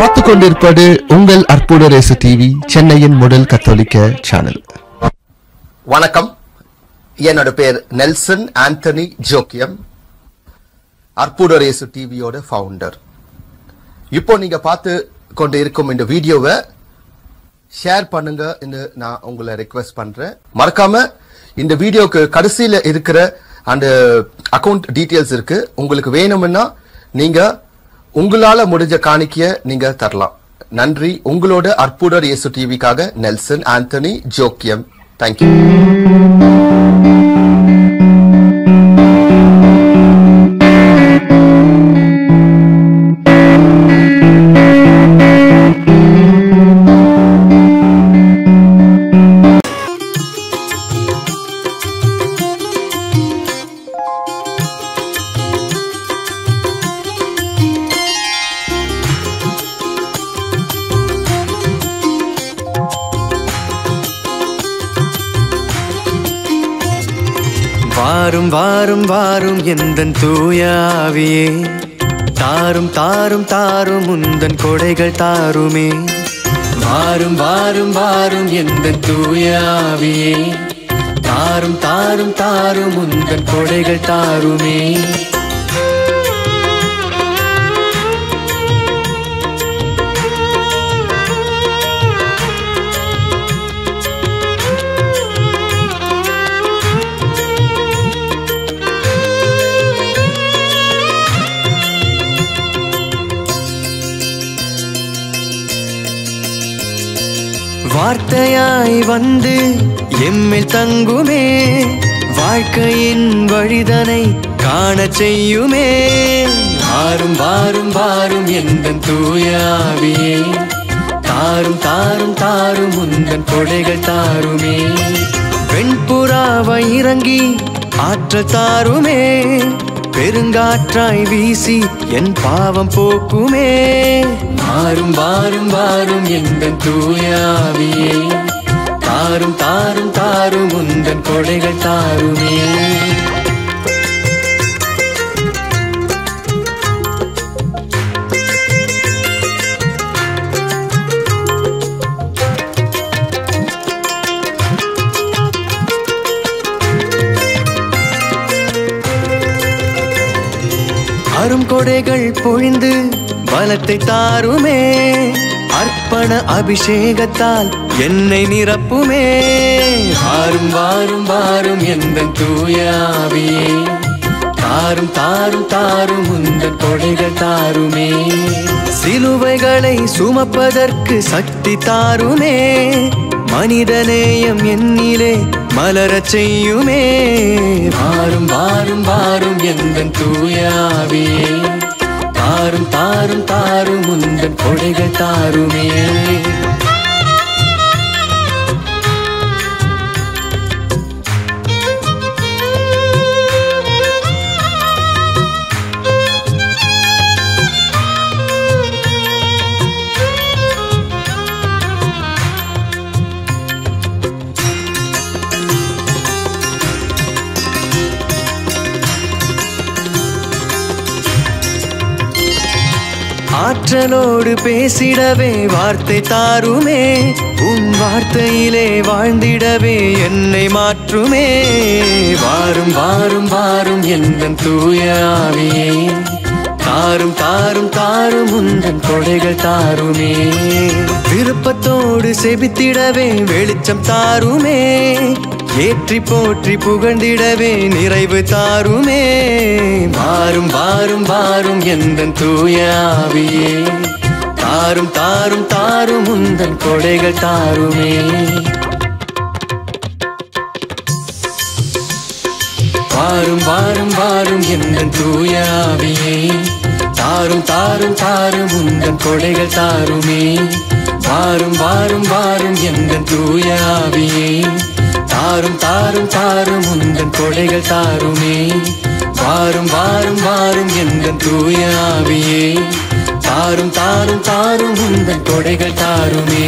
பார்த்து கொண்டிருப்பது உங்கள் அற்புத ரேசு டிவி சென்னையின் முதல் கத்தோலிக்க சேனல் வணக்கம் என்னோட பேர் நெல்சன் ஆண்டனி ஜோக்கியம் அற்புதரேசு டிவியோட ஃபவுண்டர் இப்போ நீங்க பார்த்து கொண்டு இருக்கும் இந்த வீடியோவை ஷேர் பண்ணுங்க நான் உங்களை ரெக்வெஸ்ட் பண்றேன் மறக்காம இந்த வீடியோக்கு கடைசியில இருக்கிற அந்த அக்கவுண்ட் டீடைல்ஸ் இருக்கு உங்களுக்கு வேணும்னா நீங்க உங்களால முடிஞ்ச காணிக்கைய நீங்க தரலாம் நன்றி உங்களோட அற்புதர் இயேசு டிவிக்காக நெல்சன் ஆண்டனி ஜோக்கியம் தேங்க்யூ வாரும் வாரும் வாரும் எந்தன் தூயாவியே தாரும் தாரும் தாரும் உந்தன் கொடைகள் தாருமே வாரும் வாரும் வாரும் எந்தன் தூயாவியே தாரும் தாரும் தாரும் உந்தன் கொடைகள் தாருமே வார்த்தையாய் வந்து எம்மில் தங்குமே வாழ்க்கையின் வழிதனை காணச் செய்யுமே வாரும் வாரும் வாரும் எந்தன் தூயாவியே தாரும் தாரும் தாரும் உந்தன் கொடைகள் தாருமே வெண்புறாவை இறங்கி ஆற்றல் தாருமே பெருங்காற்றாய் வீசி என் பாவம் போக்குமே வாரும் வாரும் வாரும் எந்தன் தூயாவியே தாரும் தாரும் தாரும் உந்தன் கொடைகள் தாருமே அரும் கொடைகள் பொழிந்து பலத்தை தாருமே அர்ப்பண அபிஷேகத்தால் என்னை நிரப்புமே வாரும் வாரும் வாரும் எந்த தூயாவியே தாரும் தாரும் தாரும் உந்தன் கொடைகள் தாருமே சிலுவைகளை சுமப்பதற்கு சக்தி தாருமே மனிதநேயம் என்னிலே மலரச் செய்யுமே வாரும் வாரும் வாரும் எந்தன் தூயாவியே தாரும் தாரும் தாரும் உந்தன் கொடைகள் தாருமே ஆற்றலோடு பேசிடவே வார்த்தை தாருமே உன் வார்த்தையிலே வாழ்ந்திடவே என்னை மாற்றுமே வாரும் வாரும் வாரும் எந்தன் தூயாவியே தாரும் தாரும் தாரும் உந்தன் கொடைகள் தாருமே விருப்பத்தோடு செபித்திடவே வெளிச்சம் தாருமே ஏற்றி போற்றி புகழ்ந்திடவே நிறைவு தாருமே வாரும் வாரும் வாரும் எந்தன் தூயாவியே தாரும் தாரும் தாரும் உந்தன் கொடைகள் தாருமே வாரும் வாரும் வாரும் எந்தன் தூயாவியே தாரும் தாரும் தாரும் உந்தன் கொடைகள் தாருமே வாரும் வாரும் வாரும் எந்தன் தூயாவியே தாரும் தாரும் தாரும் உந்தன் கொடைகள் தாருமே வாரும் வாரும் வாரும் எந்தன் தூயாவியே தாரும் தாரும் தாரும் உந்தன் கொடைகள் தாருமே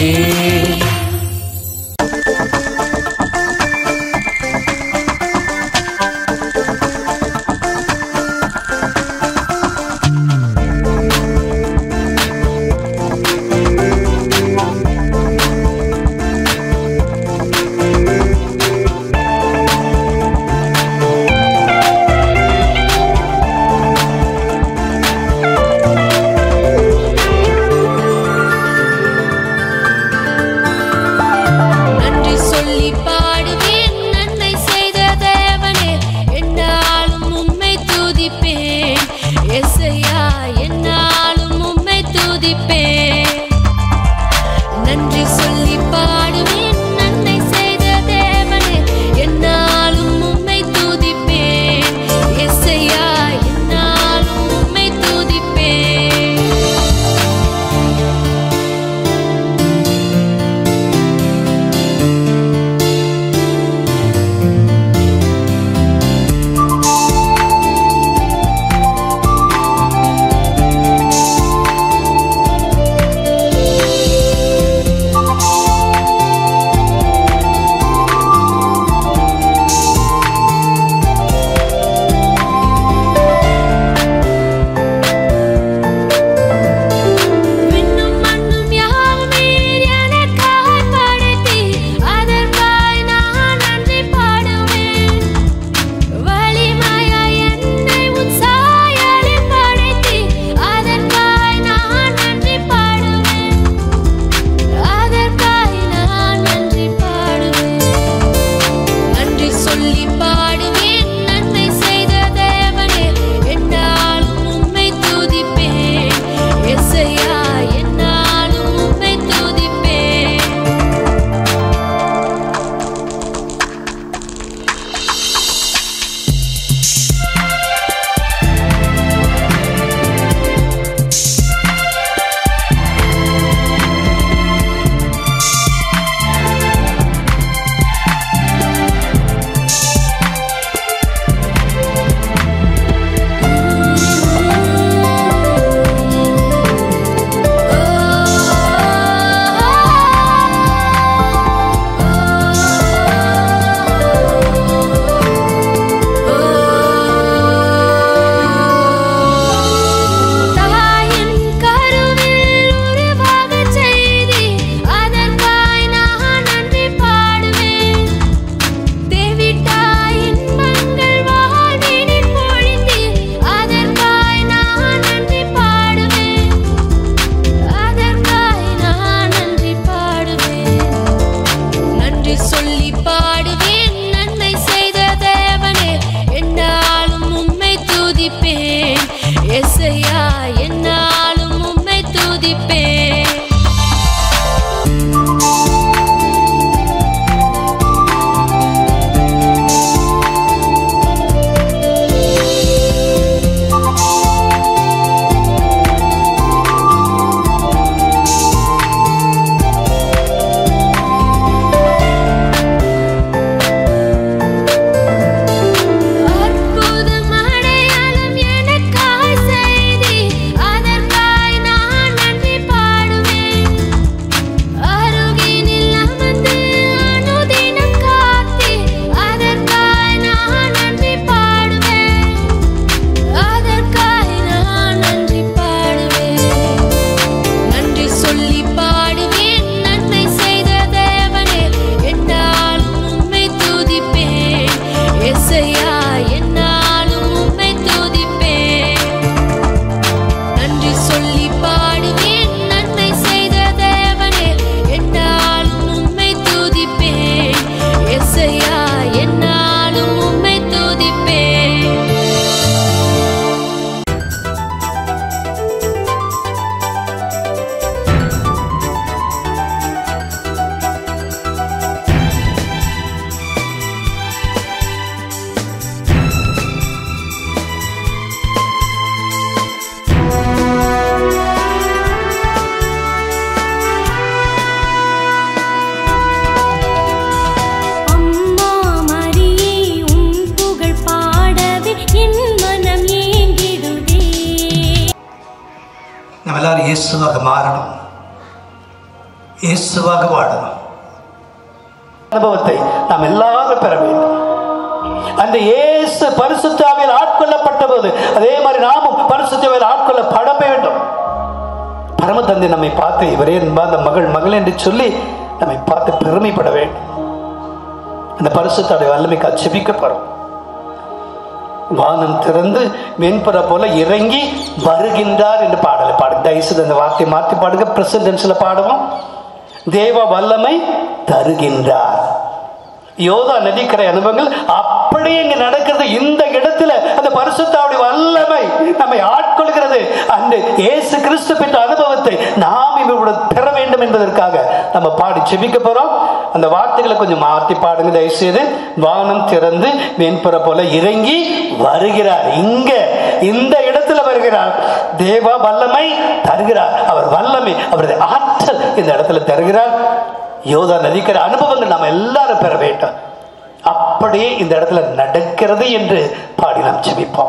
இயேசுவாக மாறணும் இயேசுவாக வாழணும் அனுபவத்தை நாம் எல்லாரும் பெற வேண்டும் அந்த இயேசு பரிசுத்தாவில் ஆட்கொள்ளப்பட்ட போது அதே மாதிரி நாமும் பரிசுத்தாவில் ஆட்கொள்ளப்பட வேண்டும் பரம தந்தை நம்மை பார்த்து இவரே அந்த மகள் மகள் என்று சொல்லி நம்மை பார்த்து பெருமைப்பட வேண்டும் அந்த பரிசுத்தாவுடைய வல்லமைக்கு அச்சபிக்கப்படும் வானம் திறந்து வெண்புற போல இறங்கி வருகின்றார் என்று பாடலை பாடுங்க தயவுசெய்து அந்த வார்த்தையை மாற்றி பாடுங்க பிரசிடென்ஸ்ல பாடுவோம் தேவ வல்லமை தருகின்றார் யோதா நதிக்கரை அனுபவங்கள் அப்படியே இங்க நடக்கிறது இந்த இடத்துல அந்த பரிசுத்தாவுடைய வல்லமை நம்மை ஆட்கொள்கிறது அந்த இயேசு கிறிஸ்து பெற்ற அனுபவத்தை நாம் இவருடன் பெற வேண்டும் என்பதற்காக நம்ம பாடி செபிக்க போறோம் அந்த வார்த்தைகளை கொஞ்சம் மாற்றி பாடுங்க தயவுசெய்து வானம் திறந்து வெண்புற போல இறங்கி வருகிறார் இங்க இந்த இடத்துல வருகிறார் தேவ வல்லமை தருகிறார் அவர் வல்லமை அவரது ஆற்றல் இந்த இடத்துல தருகிறார் யோதா நதிக்கிற அனுபவங்கள் நாம் எல்லாரும் பெற வேண்டும் அப்படியே இந்த இடத்துல நடக்கிறது என்று பாடி நாம் செபிப்போம்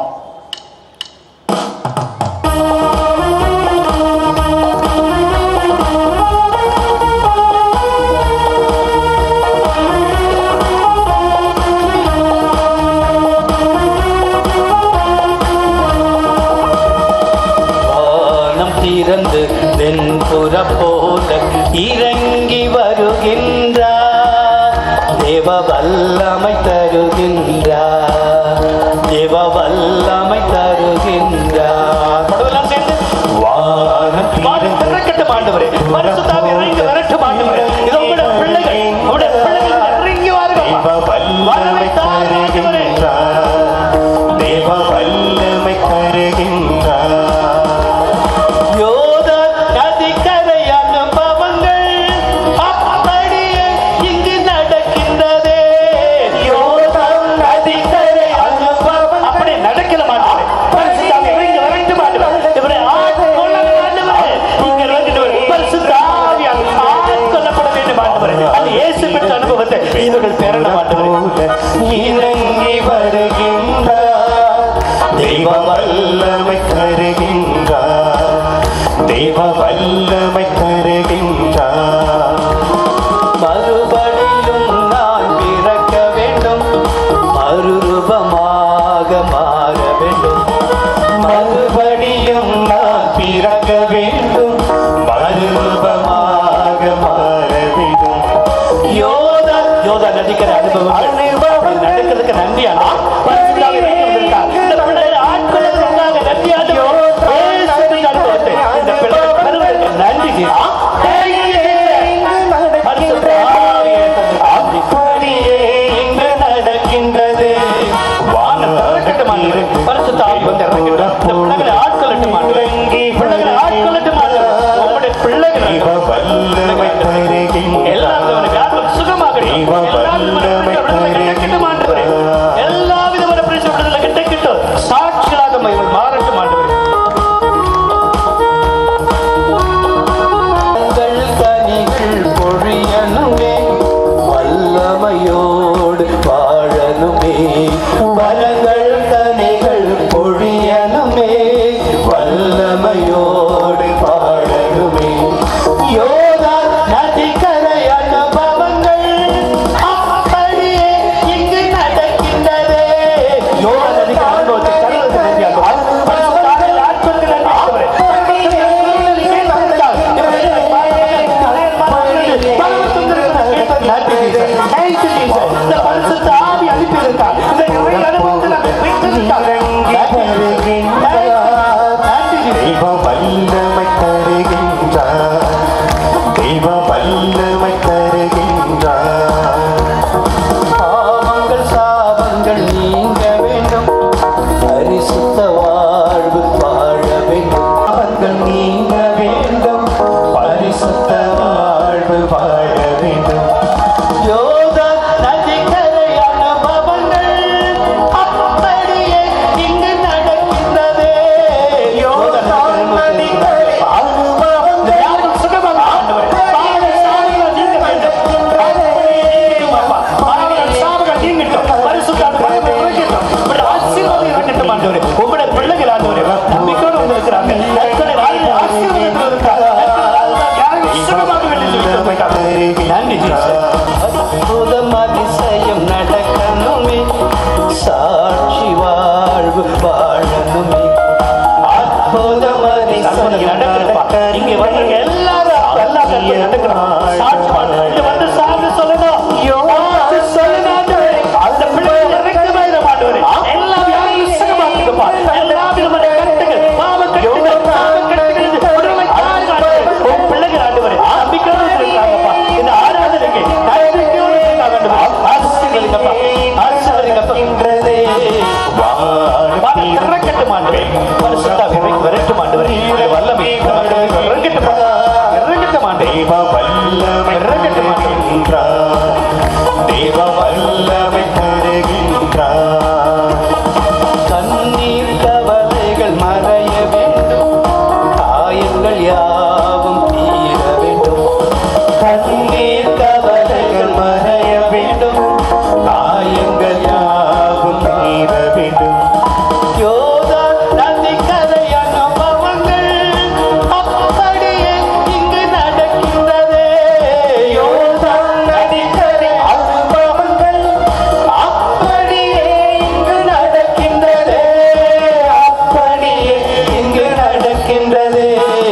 வானம் திறந்து வெண்புற போல இறங்கி வருகின்றார் தேவ வல்லமை தருகின்றார் தேவ வல்லமை தருகின்றார் படவெல்லாம் சேர்ந்து வானம் வானம் திறக்கட்டும் ஆண்டவரே பரிசுத்தாவி இறங்கி வரட்டும் ஆண்டவரே இதோ உங்களுடைய பிள்ளைகள் உங்களுடைய பிள்ளைகள் இறங்கி வாருங்கள் வல்லமை தாருங்கள் ஆண்டவரே. தேவ வல்லமை தருகின்றார் யோதா நதிக்கரை அனுபவங்கள் அப்படியே இங்கு நடக்கின்றதே யோதா நதிக்கரை அனுபவம் அப்படியே நடக்கிற மாட்டாரு பரிசுத்தாவி இறங்கி வரட்டும் ஆண்டவரே. இவரை ஆட்கொள்ளுங்க ஆண்டவரே. இங்க இறங்கினவர் பரிசுத்தாவியால் ஆட்கொள்ளப்பட வேண்டும் ஆண்டவரே. அந்த இயேசு பெற்ற அனுபவத்தை இவர்கள் பெறணும் ஆண்டவரே. இறங்கி வருகின்றார் தெய்வ வல்லமை தருகின்றார் தெய்வ வல்லமை தருகின்றார் மறுபடியும் நான் பிறக்க வேண்டும் மறுரூபமாக மாற வேண்டும் மறுபடியும் நான் பிறக்க வேண்டும் மறுரூபமாக மாற வேண்டும் யோதா யோதா நதிக்கிற அனுபவம் அப்படி நடக்கிறதுக்கு நன்றி ஆண்டா பரிசுத்தாவி இறங்கி வந்திருக்கார். இந்த பிள்ளைகளை ஆட்கொள்வதற்காக நன்றி ஆண்டவரே. இயேசுவின் அனுபவத்தை இந்த பிள்ளைகள் பெறுவதற்கு நன்றி ஜீவா. பரிசுத்தாவியை தந்து அப்படியே இங்கு நடக்கின்றது வானம் திறக்கட்டும் ஆண்டவரே. பரிசுத்தாவி வந்து இறங்கட்டும். இந்த பிள்ளைகளை ஆட்கொள்ளட்டும் ஆண்டவரே. பிள்ளைகளை ஆட்கொள்ளட்டும் ஆண்டவரே. உம்முடைய பிள்ளைகள் தெய்வ வல்லமை தருகின்றார் எல்லா விதமான வியாதிகளும் சுகமாகட்டும். எல்லா விதமான விடுதலை கிடைக்கட்டும் ஆண்டவரே. எல்லா விதமான பிரச்சனை விடுதலை கிடைக்கட்டும். சாட்சிகளாக இவர்கள் மாறட்டும் ஆண்டவரே. போய் நடக்கணும் சாட்சி பாடு. இங்க வந்து சாமி சொல்லணும் சாட்சி சொல்லுங்க ஆண்டவரே. அந்த பிள்ளைகள் இறக்கமாயிர மாட்டவரே எல்லா வியாதியும் சுகமாக்குங்கப்பா எல்லா விதமான கட்டுகள் பாவ கட்டுகள் பாவ கட்டுகள் உடலை தாழ்ந்து ஆண்டவரே. உன் பிள்ளைகள் ஆண்டவரே நம்பிக்கையோடு இருக்காங்கப்பா இந்த ஆராதனைக்கு நம்பிக்கையோடு இருக்காங்க ஆண்டவரே ஆசீர்வதிங்கப்பா ஆசீர்வதிங்கப்பா வானம் இறக்கட்டும் ஆண்டவரே பரிசுத்தாவி இறங்கி வரட்டும் ஆண்டவரே உம்முடைய வல்லமை நமக்கு இறங்கட்டும் இறங்கட்டும் ஆண்டவரே தேவ வல்லமை இறங்கட்டும் ஆண்டவரே தருகின்றார் தேவ வல்லமை தருகின்றார் கண்ணீர் கவலைகள் மறைய வேண்டும் காயங்கள் யாவும் தீர வேண்டும் கண்ணீர் கவலைகள் மறைய வேண்டும் காயங்கள் யாவும் தீர வேண்டும் யோதான் நதி கதை அனுபவங்கள் அப்படியே இங்கு நடக்கின்றதே யோதான் நதி கதை அனுபவங்கள் அப்படியே இங்கு நடக்கின்றதே அப்படியே இங்கு நடக்கின்றதே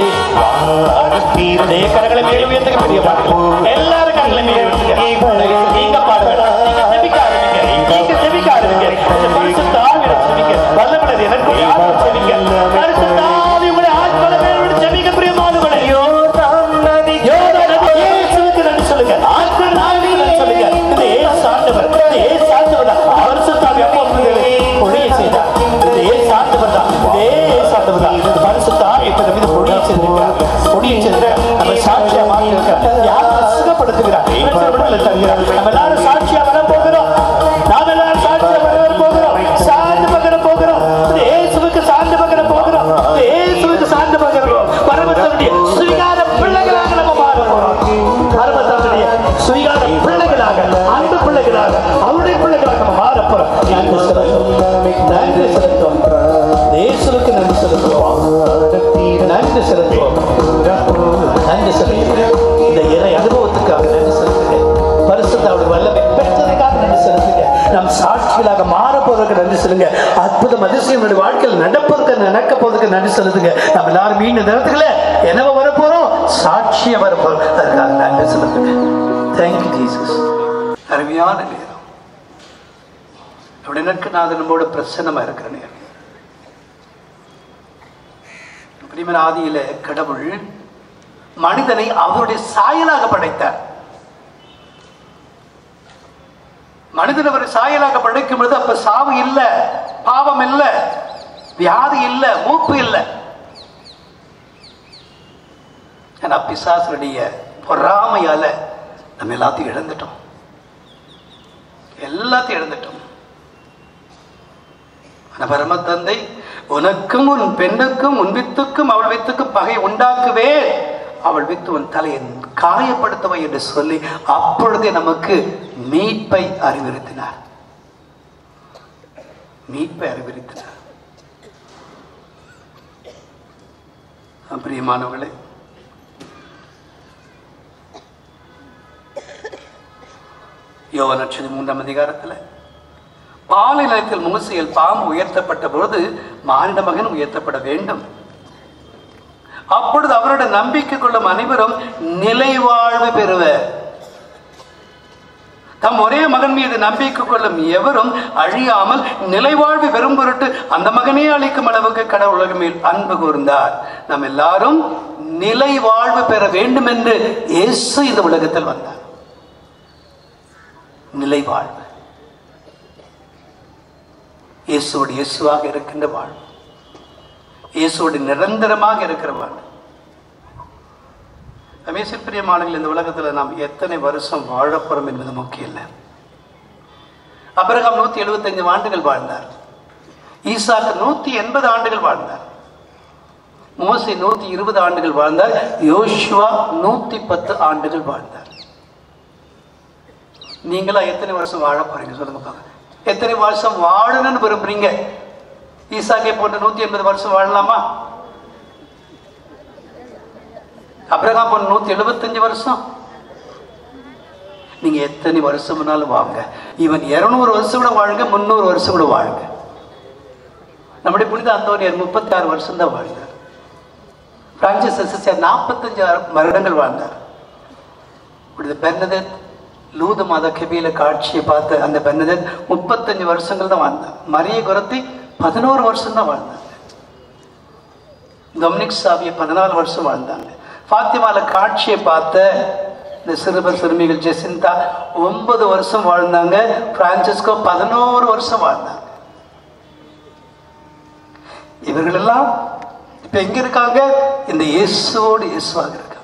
வானத்தீரே அதே கரங்களை மேலும் உயர்த்துங்க பெரிய பாட்டு எல்லாரும் கரங்களை மேலும் உயர்த்துங்க நீங்க பாடுங்க நீங்க செபிக்க ஆரம்பிங்க நீங்க செபிக்க ஆரம்பிங்க இந்த பரிசுத்த ஆவியிடம் செபிக்க வல்லமையுள்ளது எனக்கு ஒரு ஆத்மா செபிக்க பரிசுத்த ஆவி உங்களுடைய ஆத்மாவை மேலும் செபிக்க பிரியமானவர்களே யோர்தான் நதி யோர்தான் நதி இயேசுவுக்கு நன்றி சொல்லுங்க ஆத்மன் ஆவிக்கு நன்றி சொல்லுங்க இந்த இயேசு ஆண்டவர் இந்த இயேசு ஆண்டவர் தான் பரிசுத்த ஆவி அப்போ பொழிய செய்தார் இந்த இயேசு ஆண்டவர் தான் இந்த இயேசு ஆண்டவர் தான் பரிசுத்த ஆவி இப்ப நம்ம மீது பொழிய செய்திருக்கிறார் பொழிய செய்திருக்கிறார் நம்ம சாட்சியா மாறி இருக்கிறார் யார் சுகப்படுத்துகிறார் பிரச்சனை தருகிறார் நம்ம எல்லாரும் சாட்சியா வர போகிறோம் நாம எல்லாரும் சாட்சியா வர போகிறோம் சார்ந்து பகர போகிறோம் இந்த இயேசுவுக்கு சார்ந்து பகர போகிறோம் இந்த இயேசுவுக்கு சார்ந்து பகர்றோம் பரமத்தனுடைய சுவிகார பிள்ளைகளாக நம்ம மாற போறோம் பரமத்தனுடைய சுவிகார பிள்ளைகளாக அன்பு பிள்ளைகளாக அவருடைய பிள்ளைகளாக நம்ம மாற போறோம் நன்றி செலுத்துவோம் நன்றி செலுத்துவோம் இயேசுவுக்கு நன்றி செலுத்துவோம் நன்றி செலுத்துவோம் நன்றி செலுத்துகிறேன் இந்த இறை அனுபவத்துக்காக நன்றி செலுத்துகிறேன் பரிசுத்த அவருடைய வல்லமை பெற்றதுக்காக நன்றி செலுத்துகிறேன் நம் சாட்சிகளாக மாற போறதுக்கு நன்றி சொல்லுங்க அற்புதம் அதிசயம் நம்முடைய வாழ்க்கையில் நடப்பதற்கு நடக்க போறதுக்கு நன்றி செலுத்துங்க நம்ம எல்லாரும் மீண்டும் நேரத்துக்குள்ள என்னவோ வர போறோம் சாட்சியா வர போறோம் அதுக்காக நன்றி செலுத்துங்க தேங்க்யூ ஜீசஸ் அருமையான நேரம் அப்படி நாதன் நம்மோட பிரசன்னமா இருக்கிற நேரம் பிரிமன் ஆதியில கடவுள் மனிதனை அவருடைய சாயலாக படைத்தார் மனிதன் அவர் சாயலாக படைக்கும் பொழுது அப்ப சாவு இல்ல பாவம் இல்ல வியாதி இல்ல மூப்பு இல்ல ஆனா பிசாசுடைய பொறாமையால நம்ம எல்லாத்தையும் இழந்துட்டோம் எல்லாத்தையும் இழந்துட்டோம் ஆனா பரம தந்தை உனக்கும் உன் பெண்ணுக்கும் உன் வித்துக்கும் அவள் வித்துக்கும் பகை உண்டாக்குவே அவள் வித்து உன் தலையை காயப்படுத்தவை என்று சொல்லி அப்பொழுதே நமக்கு மீட்பை அறிவுறுத்தினார் மீட்பை அறிவுறுத்தினார் பிரியமானவர்களே யோக நட்சதி மூன்றாம் அதிகாரத்தில் பாலை நிலத்தில் மூசையில் பாம்பு உயர்த்தப்பட்ட பொழுது மானிட மகன் உயர்த்தப்பட வேண்டும் அப்பொழுது அவரோட நம்பிக்கை கொள்ளும் அனைவரும் நிலைவாழ்வு பெறுவர் தம் ஒரே மகன் மீது நம்பிக்கை கொள்ளும் எவரும் அழியாமல் நிலைவாழ்வு பெறும் பொருட்டு அந்த மகனே அளிக்கும் அளவுக்கு கடவுள் உலகம் மேல் அன்பு கூர்ந்தார் நாம் எல்லாரும் நிலை வாழ்வு பெற வேண்டும் என்று இயேசு இந்த உலகத்தில் வந்தார் நிலை வாழ்வு இயேசுவோடு இயேசுவாக இருக்கின்ற வாழ்வு இயேசுவோடு நிரந்தரமாக இருக்கிற வாழ்வு ரமேசிப்பிரியமானங்கள் இந்த உலகத்தில் நாம் எத்தனை வருஷம் வாழப்போறோம் என்பது முக்கியம் இல்லை அபிரகாம் நூத்தி எழுபத்தைந்து ஆண்டுகள் வாழ்ந்தார் ஈசாக்கு நூத்தி எண்பது ஆண்டுகள் வாழ்ந்தார் மோசி நூத்தி இருபது ஆண்டுகள் வாழ்ந்தார் யோசுவா நூத்தி பத்து ஆண்டுகள் வாழ்ந்தார் நீங்களா எத்தனை வருஷம் வாழ போறீங்க சொல்லுங்க பாக்க எத்தனை வருஷம் வாழணும்னு விரும்புறீங்க ஈசாக்கை போன்ற நூத்தி எண்பது வருஷம் வாழலாமா அப்ரகாம் போன்ற நூத்தி எழுபத்தஞ்சு வருஷம் நீங்க எத்தனை வருஷம் வேணாலும் வாங்க இவன் இருநூறு வருஷம் கூட வாழுங்க முந்நூறு வருஷம் கூட வாழுங்க நம்முடைய புனித அந்தோனியர் முப்பத்தி ஆறு வருஷம் தான் வாழ்ந்தார் பிரான்சிஸ் அசிஸ்டர் நாற்பத்தஞ்சு வருடங்கள் வாழ்ந்தார் இப்படி பெர்னதத் லூத மாத கபியில காட்சியை பார்த்த அந்த பெர்னதத் முப்பத்தஞ்சு வருஷங்கள் தான் வாழ்ந்தாங்க மரிய குரத்தி பதினோரு வருஷம் தான் வாழ்ந்தாங்க டொமினிக் சாவிய பதினாலு வருஷம் வாழ்ந்தாங்க ஃபாத்திமால காட்சியை பார்த்த இந்த சிறுவர் சிறுமிகள் ஜெசிந்தா ஒன்பது வருஷம் வாழ்ந்தாங்க பிரான்சிஸ்கோ பதினோரு வருஷம் வாழ்ந்தாங்க இவர்கள் எல்லாம் இப்ப எங்க இருக்காங்க இந்த இயேசுவோடு இயேசுவாக இருக்காங்க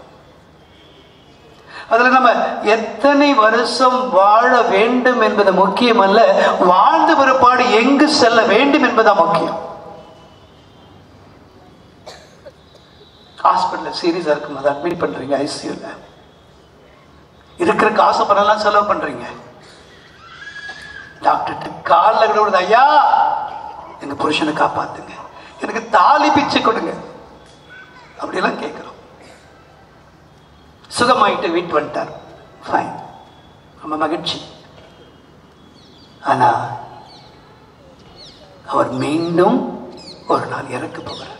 அதுல நம்ம எத்தனை வருஷம் வாழ வேண்டும் என்பது முக்கியம் அல்ல வாழ்ந்த பிற்பாடு எங்கு செல்ல வேண்டும் என்பதுதான் முக்கியம் ஹாஸ்பிட்டல் சீரியஸா இருக்கும் அதை அட்மிட் பண்றீங்க ஐசியூல இருக்கிற காசு பணம்லாம் செலவு பண்றீங்க டாக்டர் காலில் கூட விடுது ஐயா எங்க புருஷனை காப்பாத்துங்க எனக்கு தாலி பிச்சை கொடுங்க அப்படியெல்லாம் கேட்கிறோம் சுகமாயிட்டு வீட்டு வந்துட்டார் ஃபைன் ரொம்ப மகிழ்ச்சி ஆனா அவர் மீண்டும் ஒரு நாள் இறக்க போகிறார்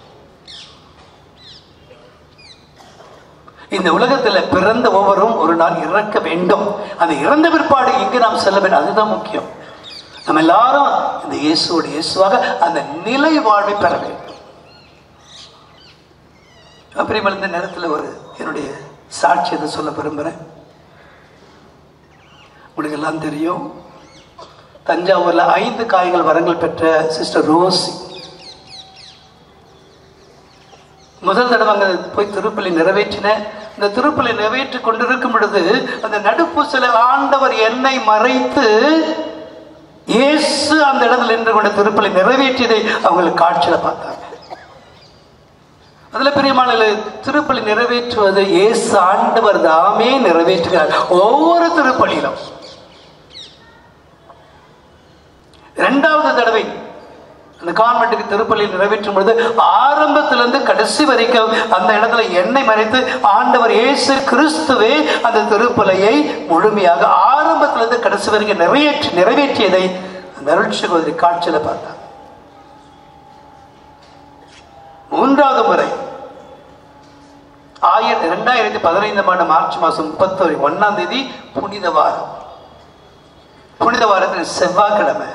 இந்த உலகத்துல பிறந்த ஒவ்வொரும் ஒரு நாள் இறக்க வேண்டும் அந்த இறந்த பிற்பாடு எங்கு நாம் செல்ல வேண்டும் அதுதான் முக்கியம் நம்ம எல்லாரும் இந்த இயேசுவோட இயேசுவாக அந்த நிலை வாழ்வை பெற வேண்டும் அப்புறம் இந்த நேரத்தில் ஒரு என்னுடைய சாட்சியத்தை சொல்ல விரும்புகிறேன் உங்களுக்கு எல்லாம் தெரியும் தஞ்சாவூர்ல ஐந்து காய்கள் வரங்கள் பெற்ற சிஸ்டர் ரோசி முதல் தடவை அங்க போய் திருப்பலி நிறைவேற்றினேன் இந்த திருப்பலி நிறைவேற்றி கொண்டிருக்கும் பொழுது அந்த நடுப்பூசல ஆண்டவர் என்னை மறைத்து இயேசு அந்த இடத்துல நின்று கொண்ட திருப்பலி நிறைவேற்றியதை அவங்களுக்கு காட்சியில பார்த்தாங்க அதுல பெரியமான திருப்பலி நிறைவேற்றுவது இயேசு ஆண்டவர் தாமே நிறைவேற்றுகிறார் ஒவ்வொரு திருப்பலியிலும் இரண்டாவது தடவை அந்த கான்வெண்ட்டுக்கு திருப்பலி நிறைவேற்றும் பொழுது ஆரம்பத்திலிருந்து கடைசி வரைக்கும் அந்த இடத்துல எண்ணெய் மறைத்து ஆண்டவர் இயேசு கிறிஸ்துவே அந்த திருப்பலையை முழுமையாக ஆரம்பத்திலிருந்து கடைசி வரைக்கும் நிறைவேற்றி நிறைவேற்றியதை அந்த அருட்சகோதரி காட்சியில பார்த்தார் மூன்றாவது முறை ஆயிரத்தி இரண்டாயிரத்தி பதினைந்தாம் ஆண்டு மார்ச் மாசம் முப்பத்தொரு ஒன்னாம் தேதி புனித வாரம் புனித வாரத்தில் செவ்வாய்க்கிழமை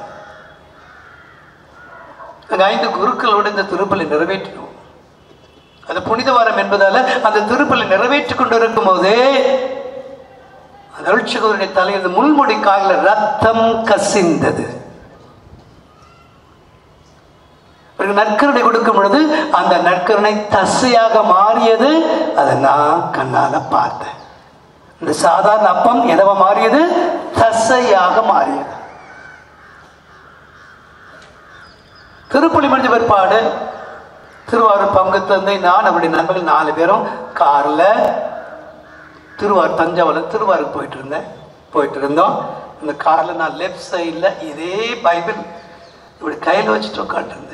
அங்க ஐந்து குருக்களோடு இந்த திருப்பலி நிறைவேற்றினோம் அது புனித வாரம் என்பதால அந்த திருப்பலி நிறைவேற்றிக் கொண்டிருக்கும் போதே அந்த அருட்சகருடைய தலையில் முள்முடி காலில் ரத்தம் கசிந்தது பிறகு நற்கருணை கொடுக்கும் பொழுது அந்த நற்கருணை தசையாக மாறியது அதை நான் கண்ணால பார்த்தேன் இந்த சாதாரண அப்பம் எதவ மாறியது தசையாக மாறியது திருப்பலி முடிஞ்ச பிற்பாடு திருவாரூர் பங்கு தந்தை நான் அவருடைய நண்பர்கள் நாலு பேரும் கார்ல திருவாரூர் தஞ்சாவூர்ல திருவாரூர் போயிட்டு இருந்தேன் போயிட்டு இருந்தோம் இந்த கார்ல நான் லெஃப்ட் சைடில் இதே பைபிள் இப்படி கையில் வச்சுட்டு உட்காந்துருந்தேன்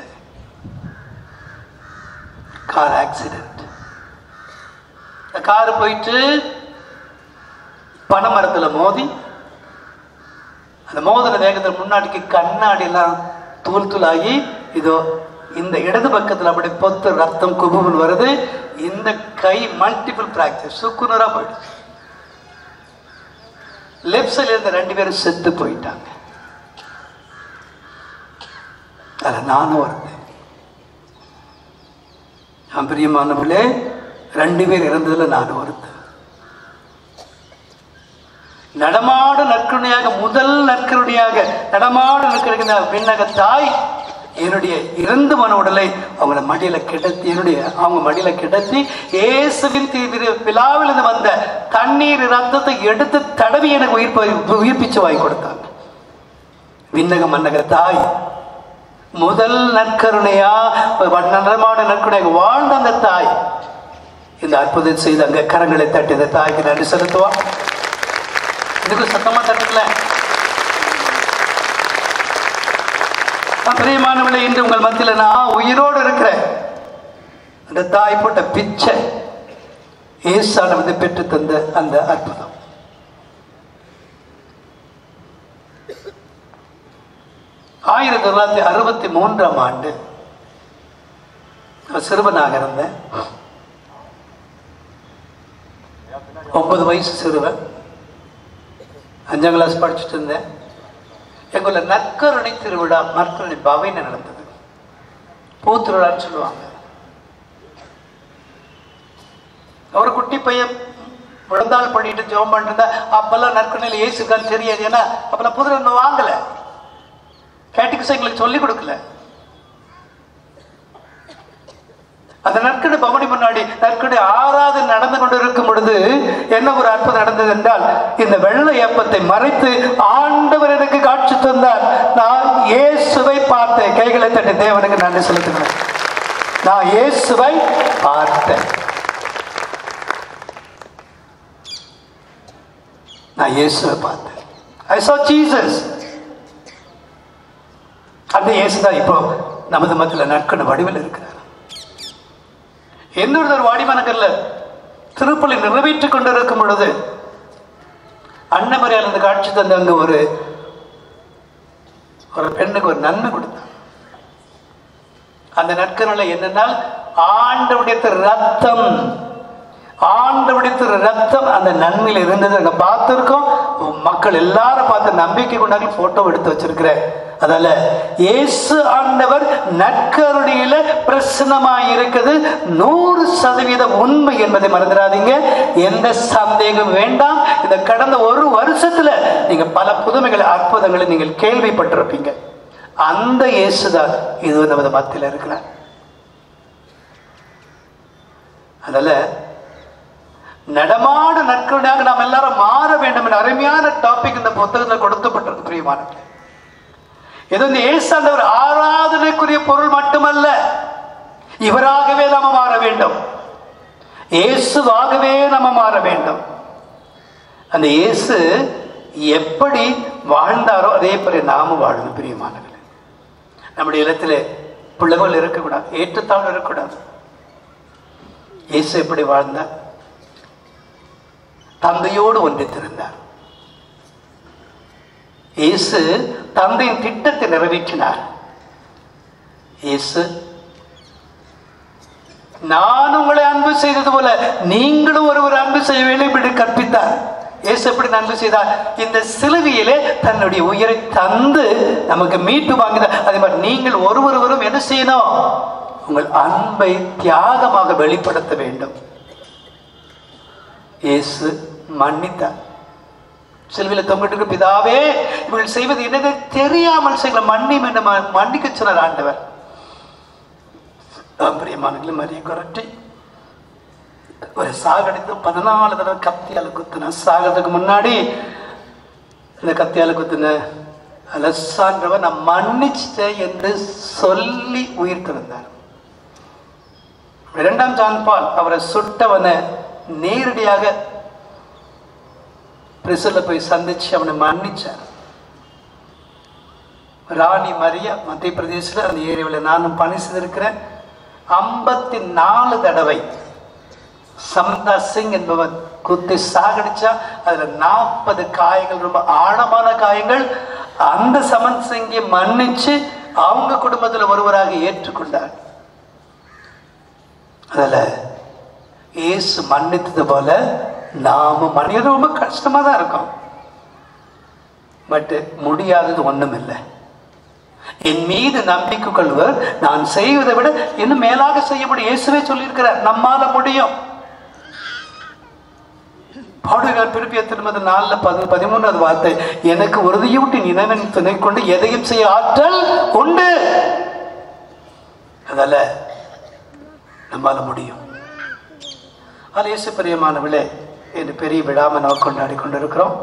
கார் ஆக்சிடென்ட் இந்த கார் போயிட்டு பனைமரத்தில் மோதி அந்த மோதின வேகத்தில் முன்னாடிக்கு கண்ணாடி எல்லாம் தூள் தூளாகி இதோ இந்த இடது பக்கத்தில் அப்படி பொத்து ரத்தம் குபுமல் வருது இந்த கை மல்டிபிள் பிராக்சர் சுக்குநூறா போயிடுச்சு லெஃப்ட் சைட்ல இருந்த ரெண்டு பேரும் செத்து போயிட்டாங்க அதுல நானும் வருது நான் பிரியமானவர்களே ரெண்டு பேர் இறந்ததுல நானும் வருது நடமாட நற்கருணையாக முதல் நற்கருணையாக நடமாட நற்கருணை விண்ணக தாய் என்னுடைய இறந்து மன உடலை அவங்கள மடியில கிடத்தி என்னுடைய அவங்க மடியில கிடத்தி இயேசுவின் தீவிர விழாவிலிருந்து வந்த தண்ணீர் ரத்தத்தை எடுத்து தடவி எனக்கு உயிர் ப- உயிர்ப்பிச்சு வாங்கி கொடுத்தாங்க விண்ணக மன்னக தாய் முதல் நற்கருணையா நடமாட நற்கருணையாக வாழ்ந்த அந்த தாய் இந்த அற்புதம் செய்த அங்க கரங்களை தட்டி இந்த தாய்க்கு நன்றி செலுத்துவான் இதுக்கு சத்தமா தட்டல பிரியமானவளை இன்று உங்கள் மத்தியில் நான் உயிரோடு இருக்கிறேன் அந்த தாய் போட்ட பிச்சை ஏசான வந்து பெற்று தந்த அந்த அற்புதம் ஆயிரத்தி தொள்ளாயிரத்தி அறுபத்தி மூன்றாம் ஆண்டு நான் சிறுவனாக இருந்தேன் ஒன்பது வயசு சிறுவன் அஞ்சாம் கிளாஸ் படிச்சுட்டு இருந்தேன் எங்குள்ள நற்கருணை திருவிழா நற்கருணை பவைன்னு நடந்தது பூத்திருவிழான்னு சொல்லுவாங்க அவர் குட்டி பையன் விழுந்தாள் பண்ணிட்டு ஜெபம் பண்ணிட்டு அப்பெல்லாம் நற்கருணையில் ஏசுக்கான்னு தெரியாது ஏன்னா அப்பெல்லாம் புதிர இன்னும் வாங்கல கேட்டிக்ஸ் எங்களுக்கு சொல்லிக் கொடுக்கல அந்த நற்கடை பவனி முன்னாடி நற்கடை ஆறாவது நடந்து கொண்டிருக்கும் பொழுது என்ன ஒரு அற்புதம் நடந்தது என்றால் இந்த வெள்ளை ஏப்பத்தை மறைத்து ஆண்டவர் எனக்கு காட்சி தந்தார் நான் இயேசுவை பார்த்தேன் கைகளை தட்டி தேவனுக்கு நன்றி செலுத்துகிறேன் நான் இயேசுவை பார்த்தேன் நான் இயேசுவை பார்த்தேன் ஐ saw ஜீசஸ் அந்த இயேசு தான் இப்போ நமது மத்தியில் நற்கன வடிவில் இருக்கிறார் எந்த ஒரு வாடிமனக்கல்ல திருப்பலி நிறைவேற்றிக் கொண்டிருக்கும் பொழுது அன்னமரியால் இந்த காட்சி தந்து அங்க ஒரு ஒரு பெண்ணுக்கு ஒரு நன்மை கொடுத்தான் அந்த நற்கரலை என்னென்னால் ஆண்டவுடைய திரு ரத்தம் ஆண்டவுடைய திரு ரத்தம் அந்த நன்மையில் இருந்தது அங்க பார்த்திருக்கோம் மக்கள் எல்லாரும் பார்த்து நம்பிக்கை கொண்டாங்க போட்டோ எடுத்து வச்சிருக்கிறேன் அதனால இயேசு ஆண்டவர் நற்கருணையில பிரசன்னமாய் இருக்குது நூறு சதவீதம் உண்மை என்பதை மறந்துடாதீங்க எந்த சந்தேகம் வேண்டாம் இந்த கடந்த ஒரு வருஷத்துல நீங்க பல புதுமைகள் அற்புதங்களை நீங்கள் கேள்விப்பட்டிருப்பீங்க அந்த இயேசுதான் இது நமது மத்தியில் இருக்கிறார் அதனால நடமாட நற்கருணையாக நாம் எல்லாரும் மாற வேண்டும் என்ற அருமையான டாபிக் இந்த புத்தகத்தில் கொடுக்கப்பட்டிருக்கு பிரியமானவர்களே இது வந்து ஏசாண்டவர் ஆராதனைக்குரிய பொருள் மட்டுமல்ல இவராகவே நாம மாற வேண்டும் இயேசுவாகவே நம்ம மாற வேண்டும் அந்த இயேசு எப்படி வாழ்ந்தாரோ அதே போல நாமும் வாழணும் பிரியமானவர்களே நம்முடைய இடத்துல பிள்ளைகள் இருக்கக்கூடாது ஏற்றத்தாழ்வு இருக்கக்கூடாது இயேசு எப்படி வாழ்ந்தார் தந்தையோடு ஒன்றித்திருந்தார் இயேசு தந்தையின் திட்டத்தை நிறைவேற்றினார் இயேசு நான் உங்களை அன்பு செய்தது போல நீங்களும் ஒருவர் அன்பு செய்ய வேண்டும் என்று கற்பித்தார் இயேசு எப்படி அன்பு செய்தார் இந்த சிலுவையிலே தன்னுடைய உயிரை தந்து நமக்கு மீட்டு வாங்கினார் அதே மாதிரி நீங்கள் ஒருவருவரும் என்ன செய்யணும் உங்கள் அன்பை தியாகமாக வெளிப்படுத்த வேண்டும் இயேசு மன்னித்தார் சிலுவையில் தொங்கிட்டு பிதாவே இவர்கள் செய்வது என்னது தெரியாமல் செய்யல மன்னியும் என்று ம- மன்னிக்க சொன்னார் ஆண்டவர் ஆம், பிரியமானவர்களே மரிய குரட்டி ஒரு சாகடித்து பதினாலு தடவை கத்தியால குத்துன சாகிறதுக்கு முன்னாடி இந்த கத்தியால குத்துன அலசான்றவ நான் மன்னிச்சிட்டேன் என்று சொல்லி உயிர் திறந்தார் இரண்டாம் ஜான் பால் அவரை சுட்டவனை நேரடியாக பிரிசல்ல போய் சந்திச்சு அவனை மன்னிச்சார் ராணி மரியா மத்திய பிரதேசத்தில் அந்த ஏரியாவில் நானும் பணி செய்திருக்கிறேன் ஐம்பத்தி நாலு தடவை சம்தா சிங் என்பவன் குத்தி சாகடிச்சா அதுல நாற்பது காயங்கள் ரொம்ப ஆழமான காயங்கள் அந்த சமன் சிங்கை மன்னிச்சு அவங்க குடும்பத்தில் ஒருவராக ஏற்றுக்கொண்டார் அதுல இயேசு மன்னித்தது போல நாம மனிதர் ரொம்ப கஷ்டமா தான் இருக்கும் பட் முடியாதது ஒண்ணும் இல்லை என் மீது நம்பிக்கை கொள்வர் நான் செய்வதை விட இன்னும் மேலாக செய்ய முடியும் இயேசுவே சொல்லியிருக்கிறார் நம்மால முடியும் பாடுகிறார் பிறப்பிய திருமதி நாலுல பதி பதிமூணாவது வார்த்தை எனக்கு உறுதியூட்டி நினைவின் துணை கொண்டு எதையும் செய்ய ஆற்றல் உண்டு அதல்ல நம்மால முடியும் அது இயேசு பிரியமானவளே என்று பெரிய விழாம நாம் கொண்டாடி கொண்டிருக்கிறோம்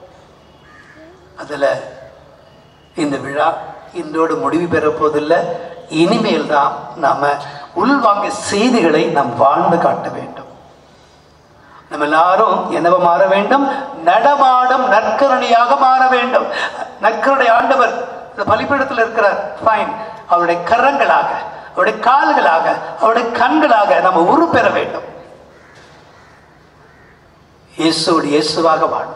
அதுல இந்த விழா இன்றோடு முடிவு பெற போதில்லை இனிமேல் தான் நாம உள்வாங்கிய செய்திகளை நாம் வாழ்ந்து காட்ட வேண்டும் நம்ம எல்லாரும் என்னவ மாற வேண்டும் நடமாடும் நற்கருணையாக மாற வேண்டும் நற்கருணை ஆண்டவர் இந்த பலிபீடத்தில் இருக்கிறார் ஃபைன் அவருடைய கரங்களாக அவருடைய கால்களாக அவருடைய கண்களாக நம்ம உரு பெற வேண்டும் இயேசுவோடு இயேசுவாக வாழும்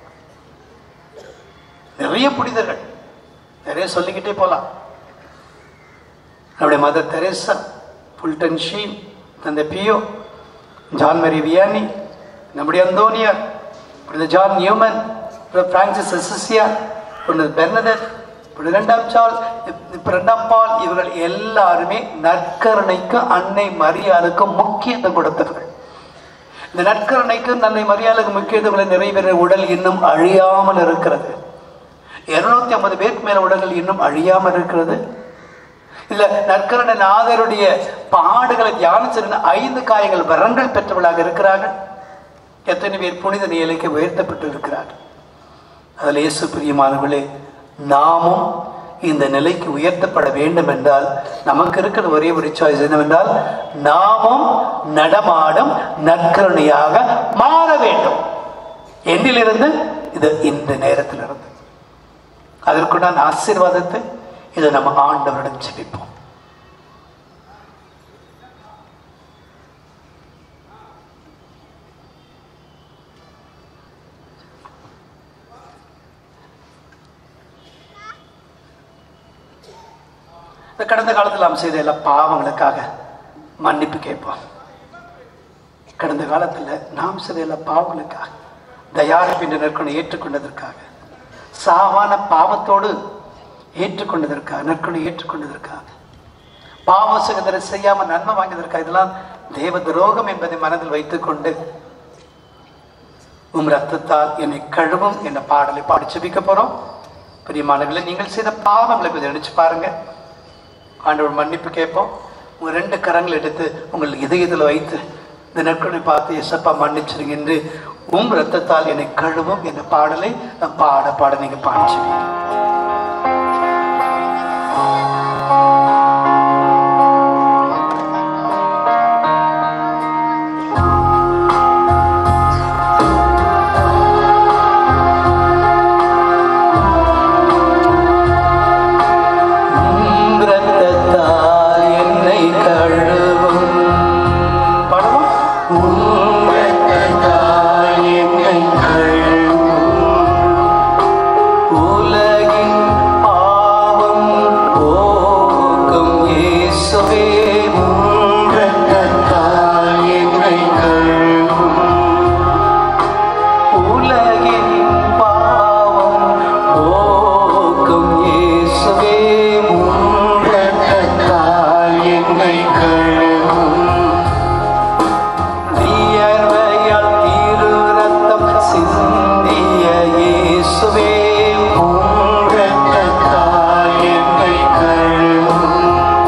நிறைய புனிதர்கள் நிறைய சொல்லிக்கிட்டே போலாம் நம்முடைய மதர் தெரேசா புல்டன் ஷீன் தந்தை பியோ ஜான் மேரி வியானி நம்முடைய அந்தோனியார் புனித ஜான் நியூமன் பிரான்சிஸ் அசிசியா புனித பெர்னதத் புனித இரண்டாம் சால் இப்ப இரண்டாம் பால் இவர்கள் எல்லாருமே நற்கருணைக்கும் அன்னை மரியாளுக்கும் முக்கியத்துவம் கொடுத்தவர்கள் இந்த நற்கருணைக்கு நன்னை மரியாதைக்கு முக்கியத்துவங்களை நிறைவேற உடல் இன்னும் அழியாமல் இருக்கிறது இருநூத்தி ஐம்பது பேருக்கு மேல உடல்கள் இன்னும் அழியாமல் இருக்கிறது இல்ல நற்கருணை நாதருடைய பாடுகளை தியானிச்சிருந்த ஐந்து காயங்கள் வரங்கள் பெற்றவர்களாக இருக்கிறார்கள் எத்தனை பேர் புனித நிலைக்கு உயர்த்தப்பட்டு இருக்கிறார்கள் அதில் இயேசு பிரியமானவர்களே நாமும் இந்த நிலைக்கு உயர்த்தப்பட வேண்டும் என்றால் நமக்கு இருக்கிற ஒரே ஒரு சாய்ஸ் என்னவென்றால் நாமும் நடமாடும் நற்கருணையாக மாற வேண்டும் என்னிலிருந்து இது இந்த நேரத்திலிருந்து அதற்குண்டான ஆசீர்வாதத்தை இதை நம்ம ஆண்டவரிடம் ஜெபிப்போம் இந்த கடந்த காலத்தில் நாம் செய்த எல்லா பாவங்களுக்காக மன்னிப்பு கேட்போம் கடந்த காலத்தில் நாம் செய்த எல்லா பாவங்களுக்காக தயாரிப்பின் நற்கொண்டை ஏற்றுக்கொண்டதற்காக சாவான பாவத்தோடு ஏற்றுக்கொண்டதற்காக நற்கொண்டை ஏற்றுக்கொண்டதற்காக பாவ சகோதர செய்யாம நன்மை வாங்கியதற்காக இதெல்லாம் தேவ துரோகம் என்பதை மனதில் வைத்துக்கொண்டு உம் ரத்தத்தால் என்னை கழுவும் என்ற பாடலை பாடி செபிக்க போறோம் பிரியமானவர்களே நீங்கள் செய்த பாவங்களை கொஞ்சம் நினைச்சு பாருங்க ஆண்டவர் மன்னிப்பு கேட்போம் உங்க ரெண்டு கரங்களை எடுத்து உங்கள் இதயத்தில் வைத்து இந்த நற்கொடை பார்த்து எசப்பா மன்னிச்சிருங்க என்று உம் ரத்தத்தால் என்னை கழுவும் என்ற பாடலை நான் பாட பாட நீங்க பாடிச்சுவீங்க உம் ரத்தத்தால் என்னை கழுவும் பாடுவோம் உம் ரத்தத்தால் என்னை உலகின் பாவம் போக்கும் இயேசுவே உம் ரத்தத்தால் என்னை கழுவும் உலகின் பாவம் போக்கும் இயேசுவே உம் ரத்தத்தால் என்னை கழுவும் வியர்வையால் திரு ரத்தம் சிந்திய இயேசுவே உம் ரத்தத்தால் என்னை கழுவும்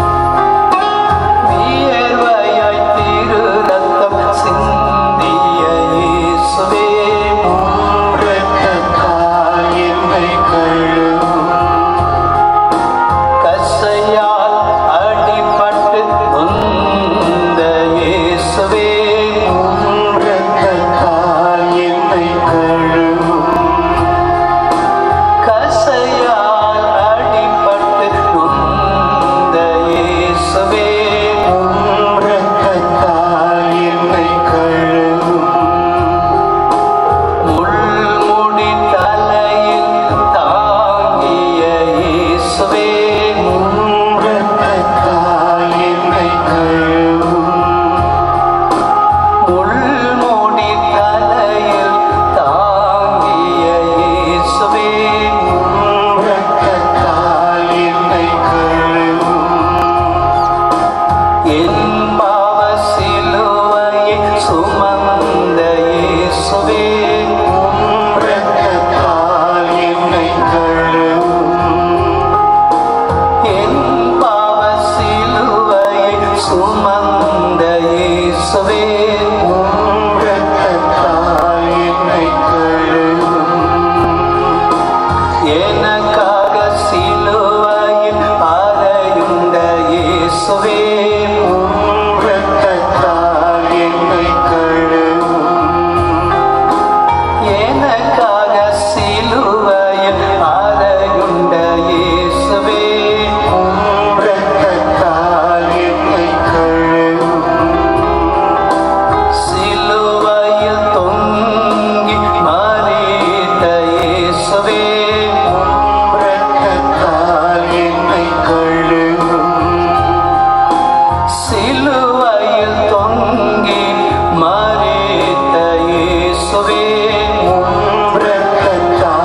வியர்வையாய் திரு ரத்தம் சிந்திய இயேசுவே உம் ரத்தத்தால் என்னை கழுவும் கசையால் அடிபட்டு நொந்த இயேசுவே உம் ரத்தத்தால் என்னை கழுவும் கசையால் அடிபட்டு நொந்த இயேசுவே உம் ரத்தத்தால் என்னை கழுவும் முள்முடி தலையில் தாங்கிய இயேசுவே உம் ரத்தத்தால் என்னை கழுவும் முள்முடி தலையில் தாங்கிய இயேசுவே உம் ரத்தத்தால் என்னை கழுவும் என் பாவ சிலுவையை சுமந்த இயேசுவே உம் ரத்தத்தால் என்னை கழுவும் என் பாவ சிலுவையை சுமந்த இயேசுவே உம் ரத்தத்தால் என்னை கழுவும் எனக்காக சிலுவையில் அறையுண்ட இயேசுவே உம் ரத்தத்தால் என்னை கழுவும் எனக்காக சிலுவையில் அறையுண்ட இயேசுவே உம் ரத்தத்தால் என்னை கழுவும் சிலுவையில் தொங்கி மறித்த இயேசுவே உம் ரத்தத்தால் என்னை கழுவும் சிலுவையில் தொங்கி மறித்த இயேசுவே உம் ரத்தத்தால்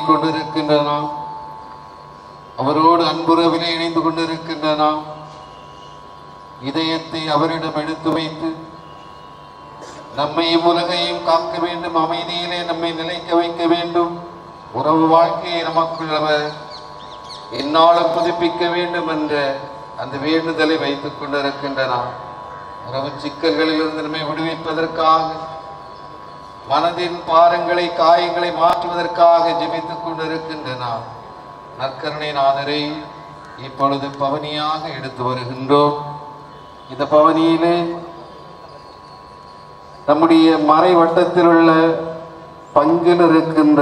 ஏங்கிக் கொண்டிருக்கின்ற நாம் அவரோடு அன்புறவிலே இணைந்து கொண்டிருக்கின்ற நாம் இதயத்தை அவரிடம் எடுத்து வைத்து நம்மையும் உலகையும் காக்க வேண்டும் அமைதியிலே நம்மை நிலைக்க வைக்க வேண்டும் உறவு வாழ்க்கையை நமக்குள் அவர் என்னாலும் புதுப்பிக்க வேண்டும் என்ற அந்த வேண்டுதலை வைத்துக் கொண்டிருக்கின்ற நாம் உறவு சிக்கல்களிலிருந்து நம்மை விடுவிப்பதற்காக மனதின் பாரங்களை காயங்களை மாற்றுவதற்காக ஜெபித்துக் கொண்டிருக்கின்ற நாம் நற்கருணை நாதரை இப்பொழுது பவனியாக எடுத்து வருகின்றோம் இந்த பவனியிலே நம்முடைய மறை வட்டத்தில் உள்ள பங்கில் இருக்கின்ற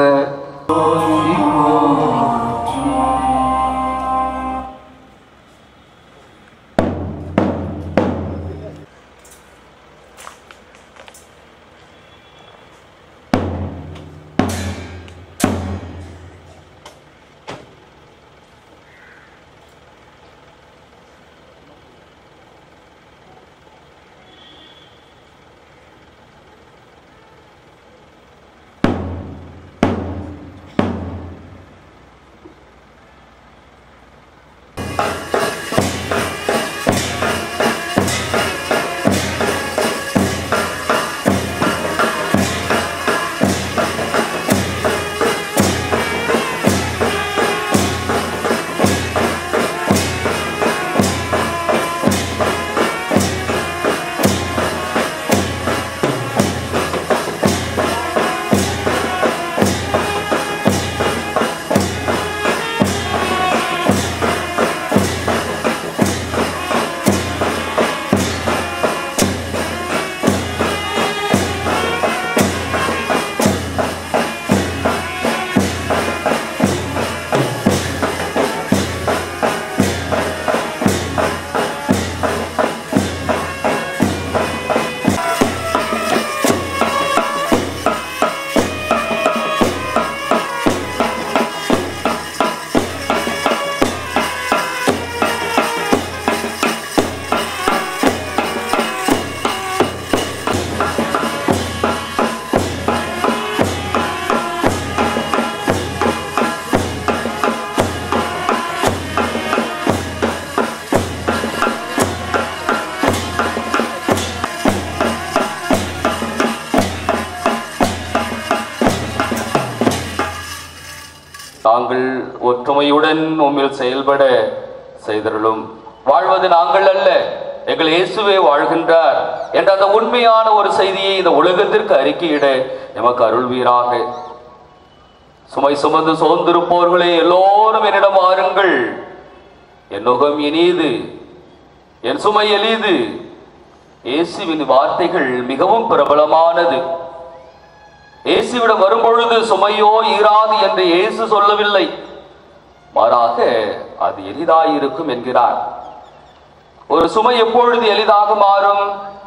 நாங்கள் ஒற்றுமையுடன் உம்மில் செயல்பட செய்தருளும் வாழ்வது நாங்கள் அல்ல எங்கள் இயேசுவே வாழ்கின்றார் என்ற அந்த உண்மையான ஒரு செய்தியை இந்த உலகத்திற்கு அறிக்கையிட எமக்கு அருள்வீராக சுமை சுமந்து சோர்ந்திருப்போர்களே எல்லோரும் என்னிடம் வாருங்கள் என் நுகம் இனியது என் சுமை எளிது இயேசுவின் வார்த்தைகள் மிகவும் பிரபலமானது இயேசுவிடம் வரும்பொழுது சுமையோ ஈராது என்று இயேசு சொல்லவில்லை மாறாக அது எளிதாயிருக்கும் என்கிறார் ஒரு சுமை எப்பொழுது எளிதாக மாறும்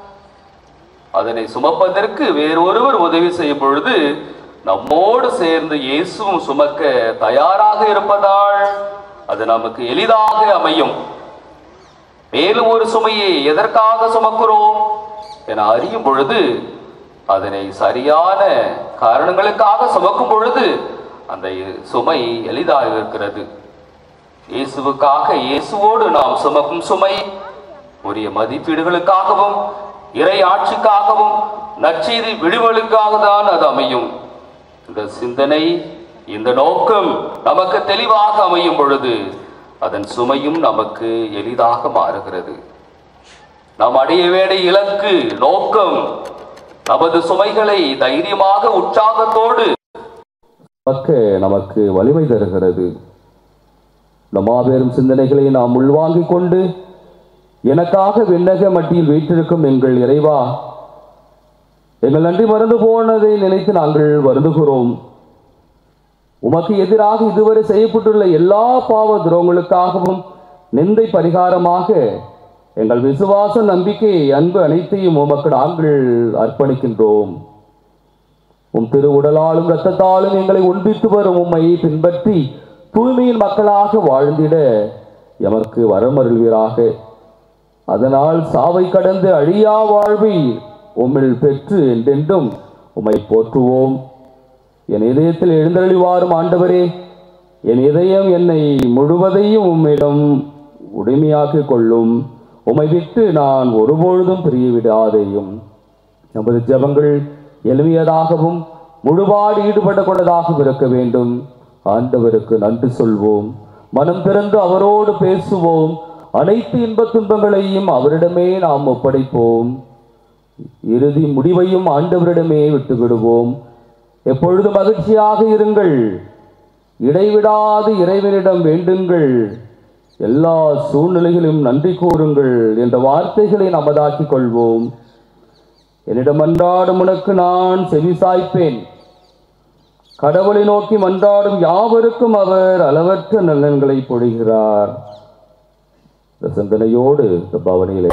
அதனை சுமப்பதற்கு வேறொருவர் உதவி செய்யும் பொழுது நம்மோடு சேர்ந்து இயேசுவும் சுமக்க தயாராக இருப்பதால் அது நமக்கு எளிதாக அமையும் மேலும் ஒரு சுமையை எதற்காக சுமக்கிறோம் என அறியும் பொழுது அதனை சரியான காரணங்களுக்காக சுமக்கும் பொழுது அந்த சுமை எளிதாக இருக்கிறது இயேசுவுக்காக இயேசுவோடு நாம் சுமக்கும் சுமை உரிய மதிப்பீடுகளுக்காகவும் இறை ஆட்சிக்காகவும் நற்செய்தி விடுவலுக்காக தான் அது அமையும் இந்த சிந்தனை இந்த நோக்கம் நமக்கு தெளிவாக அமையும் பொழுது அதன் சுமையும் நமக்கு எளிதாக மாறுகிறது நாம் அடைய வேண்டிய இலக்கு நோக்கம் நமது சுமைகளை தைரியமாக உற்சாகத்தோடு நமக்கு நமக்கு வலிமை தருகிறது இந்த மாபெரும் சிந்தனைகளை நாம் உள்வாங்கிக் கொண்டு எனக்காக விண்ணக மட்டியில் வீற்றிருக்கும் எங்கள் இறைவா எங்கள் நன்றி மறந்து போனதை நினைத்து நாங்கள் வருந்துகிறோம் உமக்கு எதிராக இதுவரை செய்யப்பட்டுள்ள எல்லா பாவ துரோகங்களுக்காகவும் நிந்தை பரிகாரமாக எங்கள் விசுவாச நம்பிக்கை அன்பு அனைத்தையும் உமக்கு நாங்கள் அர்ப்பணிக்கின்றோம் உம் திரு உடலாலும் இரத்தத்தாலும் எங்களை ஒன்றித்து வரும் உம்மை பின்பற்றி தூய்மையின் மக்களாக வாழ்ந்திட எமக்கு வரமருள்வீராக அதனால் சாவை கடந்து அழியா வாழ்வை உம்மில் பெற்று என்றென்றும் உம்மை போற்றுவோம் என் இதயத்தில் எழுந்தருளி வாரும் ஆண்டவரே என் இதயம் என்னை முழுவதையும் உம்மிடம் உடைமையாக்கிக் கொள்ளும் உம்மை விட்டு நான் ஒருபொழுதும் பிரிய விடாதேயும் நமது ஜெபங்கள் எளிமையதாகவும் முழுபாடு ஈடுபட கொண்டதாகவும் இருக்க வேண்டும் ஆண்டவருக்கு நன்றி சொல்வோம் மனம் திறந்து அவரோடு பேசுவோம் அனைத்து இன்பத் துன்பங்களையும் அவரிடமே நாம் ஒப்படைப்போம் இறுதி முடிவையும் ஆண்டவரிடமே விட்டுவிடுவோம் எப்பொழுதும் மகிழ்ச்சியாக இருங்கள் இடைவிடாது இறைவனிடம் வேண்டுங்கள் எல்லா சூழ்நிலைகளிலும் நன்றி கூறுங்கள் என்ற வார்த்தைகளை நமதாக்கிக் கொள்வோம் என்னிடம் மன்றாடும் உனக்கு நான் செவிசாய்ப்பேன் கடவுளை நோக்கி மன்றாடும் யாவருக்கும் அவர் அளவற்ற நலன்களை பொழிகிறார் இந்த சிந்தனையோடு இந்த பவனியிலே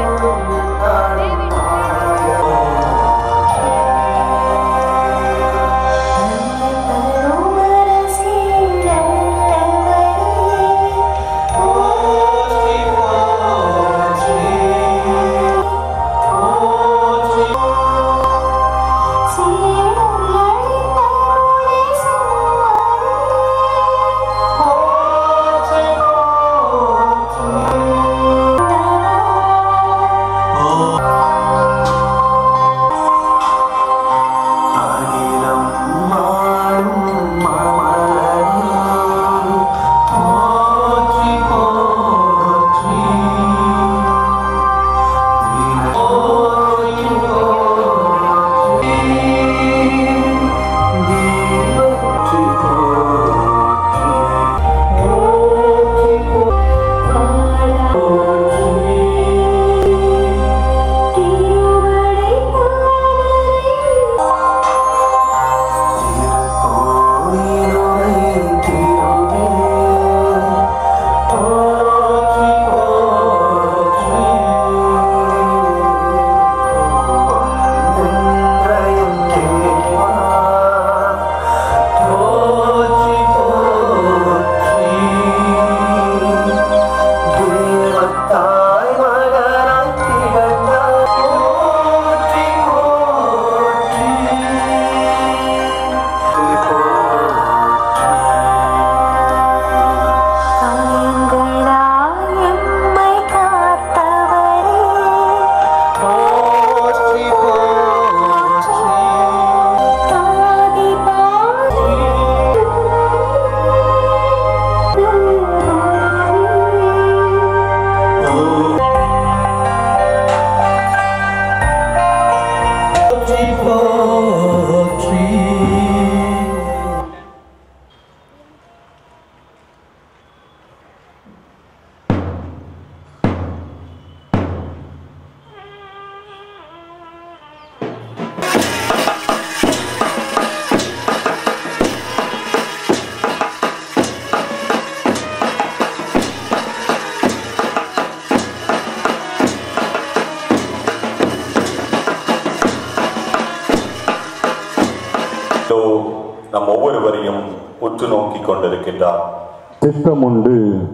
இதோ நம் ஒவ்வொருவரையும் உற்று நோக்கிக் கொண்டிருக்கின்றார் சித்தம் உண்டு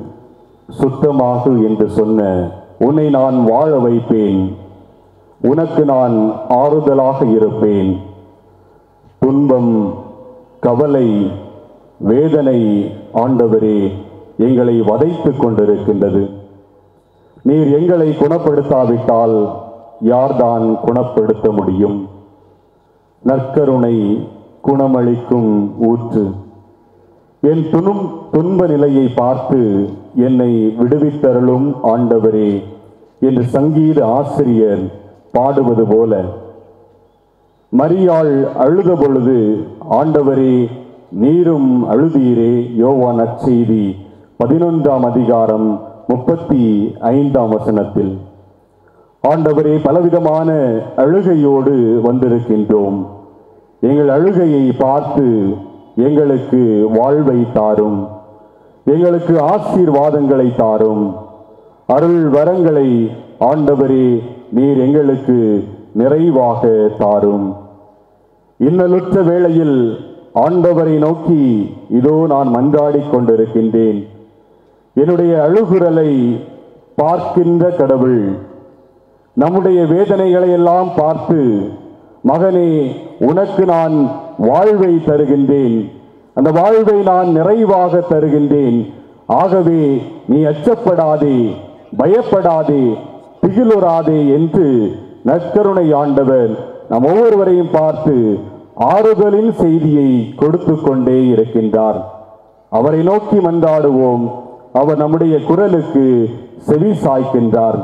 சுத்தமாகு என்று சொன்ன உன்னை நான் வாழ வைப்பேன் உனக்கு நான் ஆறுதலாக இருப்பேன் துன்பம் கவலை வேதனை ஆண்டவரே எங்களை வதைத்துக் கொண்டிருக்கின்றது நீர் எங்களை குணப்படுத்தாவிட்டால் யார்தான் குணப்படுத்த முடியும் நற்கருணை குணமளிக்கும் ஊற்று என் துணும் துன்ப நிலையை பார்த்து என்னை விடுவித்தருளும் ஆண்டவரே என்று சங்கீத ஆசிரியர் பாடுவது போல மரியாள் அழுத பொழுது ஆண்டவரே நீரும் அழுதீரே யோவான் நற்செய்தி பதினொன்றாம் அதிகாரம் முப்பத்தி ஐந்தாம் வசனத்தில் ஆண்டவரே பலவிதமான அழுகையோடு வந்திருக்கின்றோம் எங்கள் அழுகையை பார்த்து எங்களுக்கு வாழ்வை தாரும் எங்களுக்கு ஆசீர்வாதங்களை தாரும் அருள் வரங்களை ஆண்டவரே நீர் எங்களுக்கு நிறைவாக தாரும் இன்னலுற்ற வேளையில் ஆண்டவரை நோக்கி இதோ நான் மன்றாடிக் கொண்டிருக்கின்றேன் என்னுடைய அழுகுரலை பார்க்கின்ற கடவுள் நம்முடைய வேதனைகளை எல்லாம் பார்த்து மகனே உனக்கு நான் வாழ்வை தருகின்றேன் அந்த வாழ்வை நான் நிறைவாக தருகின்றேன் ஆகவே நீ அச்சப்படாதே பயப்படாதே திகிலுறாதே என்று நற்கருணை ஆண்டவர் நம் ஒவ்வொருவரையும் பார்த்து ஆறுதலின் செய்தியை கொடுத்து கொண்டே இருக்கின்றார் அவரை நோக்கி மன்றாடுவோம் அவர் நம்முடைய குரலுக்கு செவி சாய்க்கின்றார்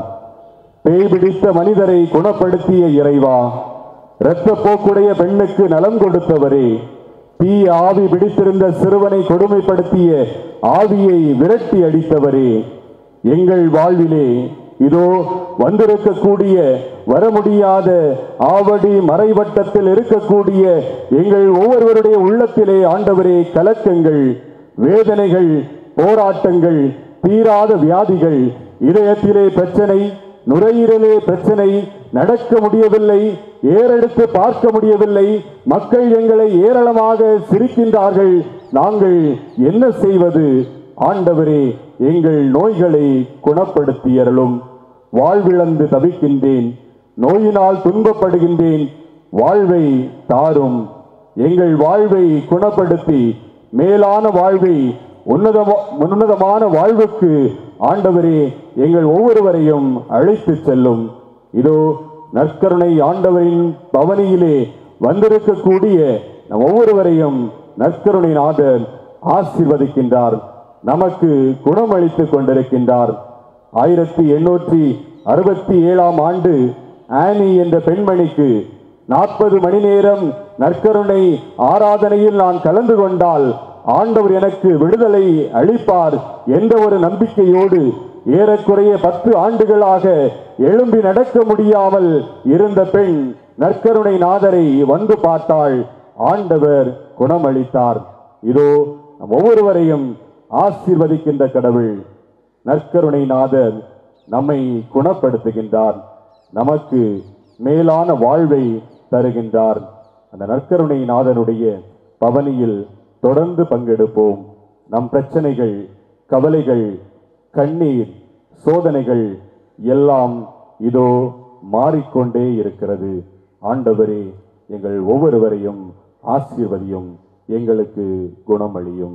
பேய் பிடித்த மனிதரை குணப்படுத்திய இறைவா இரத்த போக்குடைய பெண்ணுக்கு நலம் கொடுத்தவரே தீய ஆவி பிடித்திருந்த சிறுவனை கொடுமைப்படுத்திய ஆவியை விரட்டி அடித்தவரே எங்கள் வாழ்விலே இதோ வந்திருக்கக்கூடிய வர முடியாத ஆவடி மறைவட்டத்தில் இருக்கக்கூடிய எங்கள் ஒவ்வொருவருடைய உள்ளத்திலே ஆண்டவரே கலக்கங்கள் வேதனைகள் போராட்டங்கள் தீராத வியாதிகள் இதயத்திலே பிரச்சனை நுரையீரலே பிரச்சனை நடக்க முடியவில்லை ஏறெடுத்து பார்க்க முடியவில்லை மக்கள் எங்களை ஏராளமாக சிரிக்கின்றார்கள் நாங்கள் என்ன செய்வது ஆண்டவரே எங்கள் நோய்களை குணப்படுத்தியறலும் வாழ்விழந்து தவிக்கின்றேன் நோயினால் துன்பப்படுகின்றேன் வாழ்வை தாரும் எங்கள் வாழ்வை குணப்படுத்தி மேலான வாழ்வை உன்னதமா உன்னதமான வாழ்வுக்கு ஆண்டவரே எங்கள் ஒவ்வொருவரையும் அழைத்து செல்லும் இதோ நற்கருணை ஆண்டவரின் பவனியிலே வந்திருக்கக்கூடிய நம் ஒவ்வொருவரையும் நற்கருணை நாதர் ஆசீர்வதிக்கின்றார் நமக்கு குணமளித்துக் கொண்டிருக்கின்றார் ஆயிரத்தி எண்ணூற்றி அறுபத்தி ஏழாம் ஆண்டு ஆனி என்ற பெண்மணிக்கு நாற்பது மணி நேரம் நற்கருணை ஆராதனையில் நான் கலந்து கொண்டால் ஆண்டவர் எனக்கு விடுதலை அளிப்பார் என்ற ஒரு நம்பிக்கையோடு ஏறக்குறைய பத்து ஆண்டுகளாக எழும்பி நடக்க முடியாமல் இருந்த பெண் நற்கருணை நாதரை வந்து பார்த்தாள் ஆண்டவர் குணமளித்தார் இதோ நம் ஒவ்வொருவரையும் ஆசீர்வதிக்கின்ற கடவுள் நற்கருணை நாதர் நம்மை குணப்படுத்துகின்றார் நமக்கு மேலான வாழ்வை தருகின்றார் அந்த நற்கருணை நாதனுடைய பவனியில் தொடர்ந்து பங்கெடுப்போம் நம் பிரச்சனைகள் கவலைகள் கண்ணீர் சோதனைகள் எல்லாம் இதோ மாறிக்கொண்டே இருக்கிறது ஆண்டவரே எங்கள் ஒவ்வொருவரையும் ஆசீர்வதியும் எங்களுக்கு குணமளியும்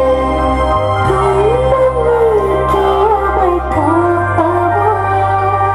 காப்பவா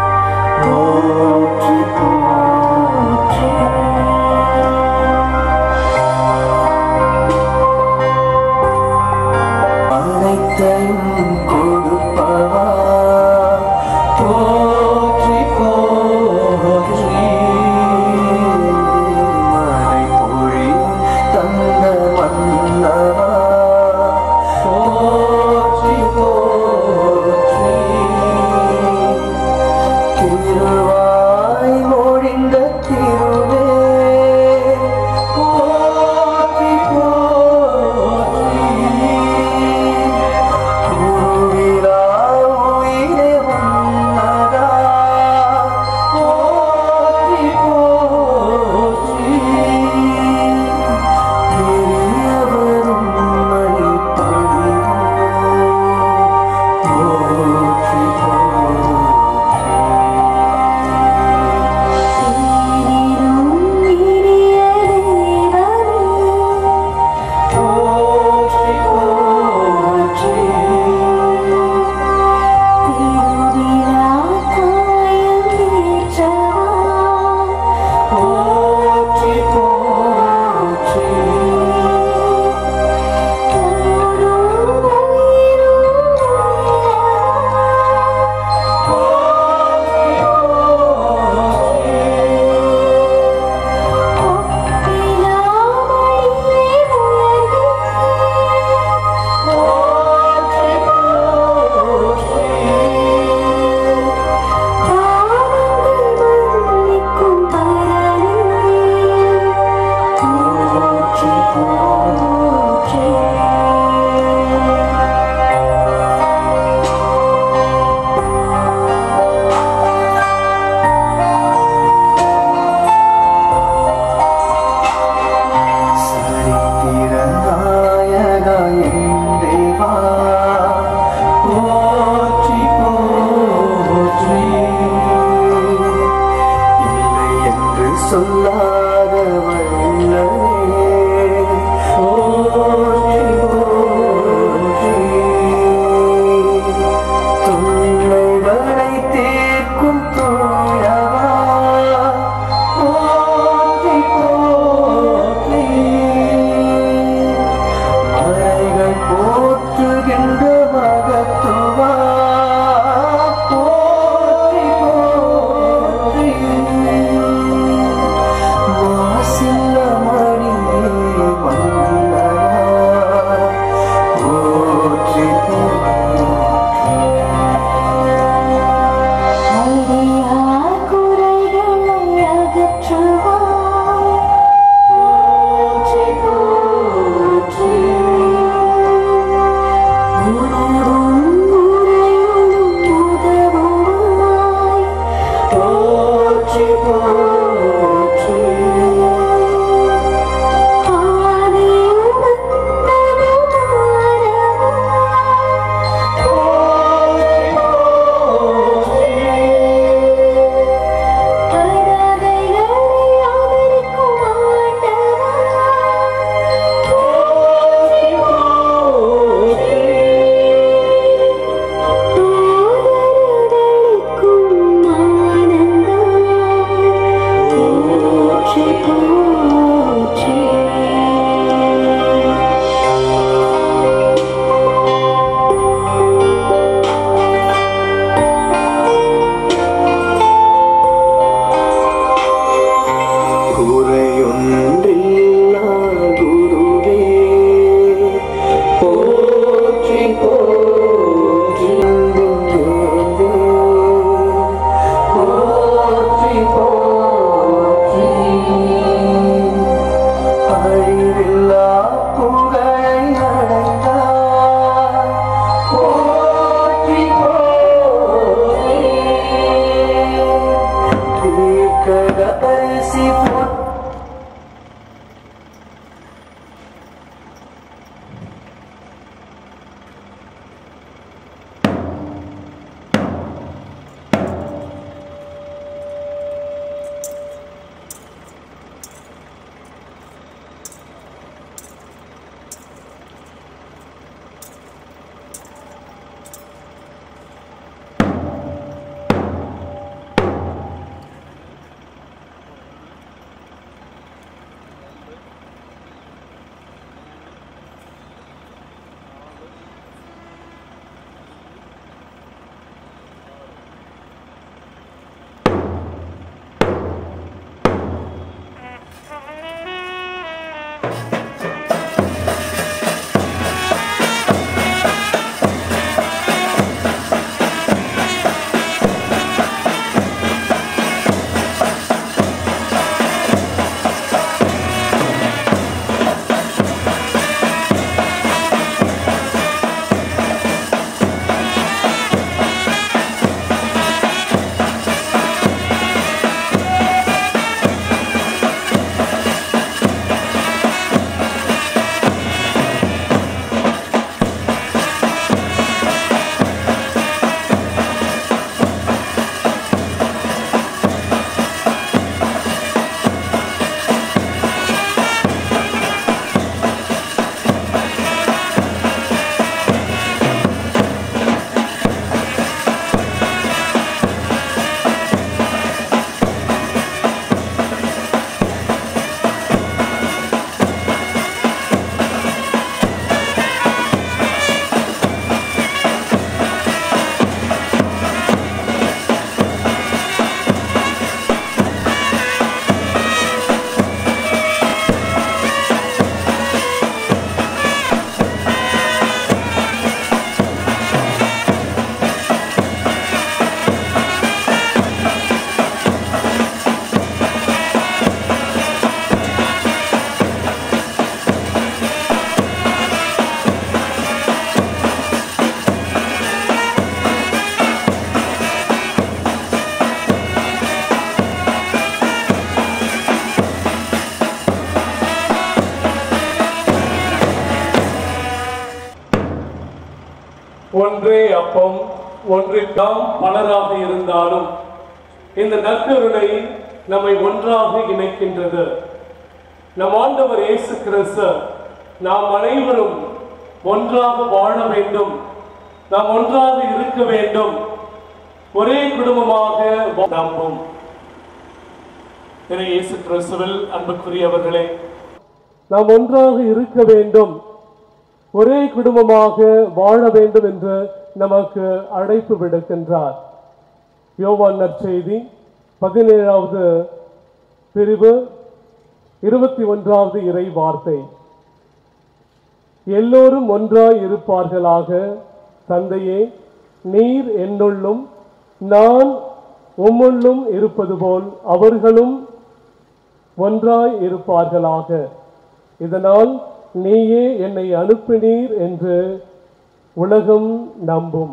ஒன்றே அப்பம் ஒன்றே நாம் பலராக இருந்தாலும் இந்த நற்கருணை நம்மை ஒன்றாக இணைக்கின்றது நம் ஆண்டவர் இயேசு கிறிஸ்து நாம் அனைவரும் ஒன்றாக வாழ வேண்டும் நாம் ஒன்றாக இருக்க வேண்டும் ஒரே குடும்பமாக வா- நம்பும் இறை இயேசு கிறிஸ்துவில் அன்புக்குரியவர்களே நாம் ஒன்றாக இருக்க வேண்டும் ஒரே குடும்பமாக வாழ வேண்டும் என்று நமக்கு அழைப்பு விடுக்கின்றார் யோவான் நற்செய்தி பதினேழாவது பிரிவு இருபத்தி ஒன்றாவது இறை வார்த்தை எல்லோரும் ஒன்றாய் இருப்பார்களாக தந்தையே நீர் என்னுள்ளும் நான் உம்முள்ளும் இருப்பது போல் அவர்களும் ஒன்றாய் இருப்பார்களாக இதனால் நீயே என்னை அனுப்பினீர் என்று உலகம் நம்பும்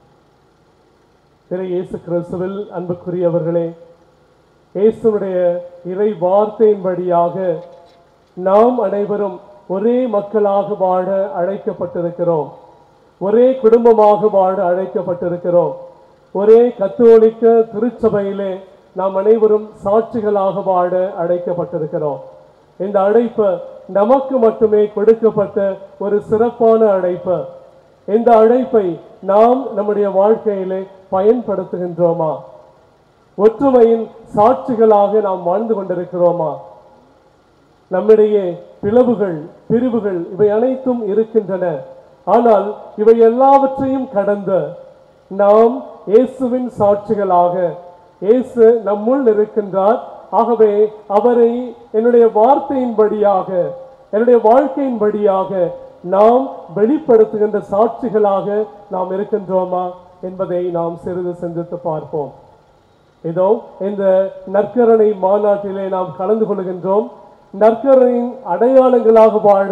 திரு இயேசு கிறிஸ்துவில் அன்புக்குரியவர்களே இயேசுடைய இறை வார்த்தையின்படியாக நாம் அனைவரும் ஒரே மக்களாக வாழ அழைக்கப்பட்டிருக்கிறோம் ஒரே குடும்பமாக வாழ அழைக்கப்பட்டிருக்கிறோம் ஒரே கத்தோலிக்க திருச்சபையிலே நாம் அனைவரும் சாட்சிகளாக வாழ அழைக்கப்பட்டிருக்கிறோம் இந்த அழைப்பு நமக்கு மட்டுமே கொடுக்கப்பட்ட ஒரு சிறப்பான அழைப்பு இந்த அழைப்பை நாம் நம்முடைய வாழ்க்கையிலே பயன்படுத்துகின்றோமா ஒற்றுமையின் சாட்சிகளாக நாம் வாழ்ந்து கொண்டிருக்கிறோமா நம்மிடையே பிளவுகள் பிரிவுகள் இவை அனைத்தும் இருக்கின்றன ஆனால் இவை எல்லாவற்றையும் கடந்து நாம் இயேசுவின் சாட்சிகளாக இயேசு நம்முள் இருக்கின்றார் ஆகவே அவரை என்னுடைய வார்த்தையின்படியாக என்னுடைய வாழ்க்கையின்படியாக நாம் வெளிப்படுத்துகின்ற சாட்சிகளாக நாம் இருக்கின்றோமா என்பதை நாம் சிறிது சிந்தித்து பார்ப்போம் இதோ இந்த நற்கரணை மாநாட்டிலே நாம் கலந்து கொள்கின்றோம் நற்கரணையின் அடையாளங்களாக வாழ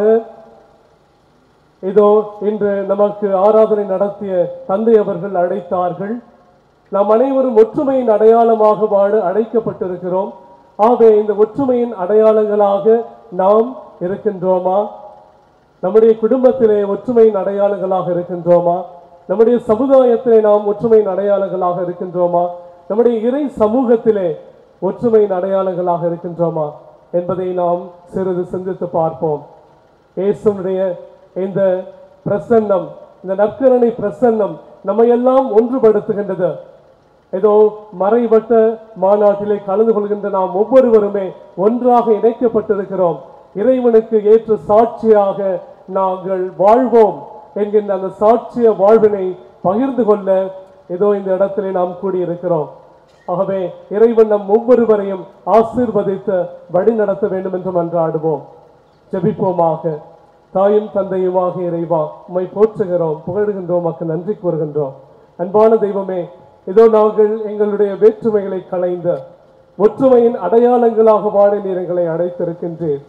இதோ இன்று நமக்கு ஆராதனை நடத்திய தந்தை அவர்கள் அழைத்தார்கள் நாம் அனைவரும் ஒற்றுமையின் அடையாளமாக வாழ அழைக்கப்பட்டிருக்கிறோம் ஆகவே இந்த ஒற்றுமையின் அடையாளங்களாக நாம் இருக்கின்றோமா நம்முடைய குடும்பத்திலே ஒற்றுமையின் அடையாளங்களாக இருக்கின்றோமா நம்முடைய சமுதாயத்திலே நாம் ஒற்றுமையின் அடையாளங்களாக இருக்கின்றோமா நம்முடைய இறை சமூகத்திலே ஒற்றுமையின் அடையாளங்களாக இருக்கின்றோமா என்பதை நாம் சிறிது சிந்தித்து பார்ப்போம் இயேசுனுடைய இந்த பிரசன்னம் இந்த நற்கரணை பிரசன்னம் நம்மையெல்லாம் ஒன்றுபடுத்துகின்றது ஏதோ மறைவட்ட மாநாட்டிலே கலந்து கொள்கின்ற நாம் ஒவ்வொருவருமே ஒன்றாக இணைக்கப்பட்டிருக்கிறோம் இறைவனுக்கு ஏற்ற சாட்சியாக நாங்கள் வாழ்வோம் என்கின்ற அந்த சாட்சிய வாழ்வினை பகிர்ந்து கொள்ள ஏதோ இந்த இடத்திலே நாம் கூடியிருக்கிறோம் ஆகவே இறைவன் நம் ஒவ்வொருவரையும் ஆசீர்வதித்து வழி நடத்த வேண்டும் என்று மன்றாடுவோம் ஜெபிப்போமாக தாயும் தந்தையுமாக இறைவா உம்மை போற்றுகிறோம் புகழுகின்றோம் மக்கு நன்றி கூறுகின்றோம் அன்பான தெய்வமே இதோ நாங்கள் எங்களுடைய வேற்றுமைகளை களைந்து ஒற்றுமையின் அடையாளங்களாக வாழ நீர் எங்களை அழைத்திருக்கின்றீர்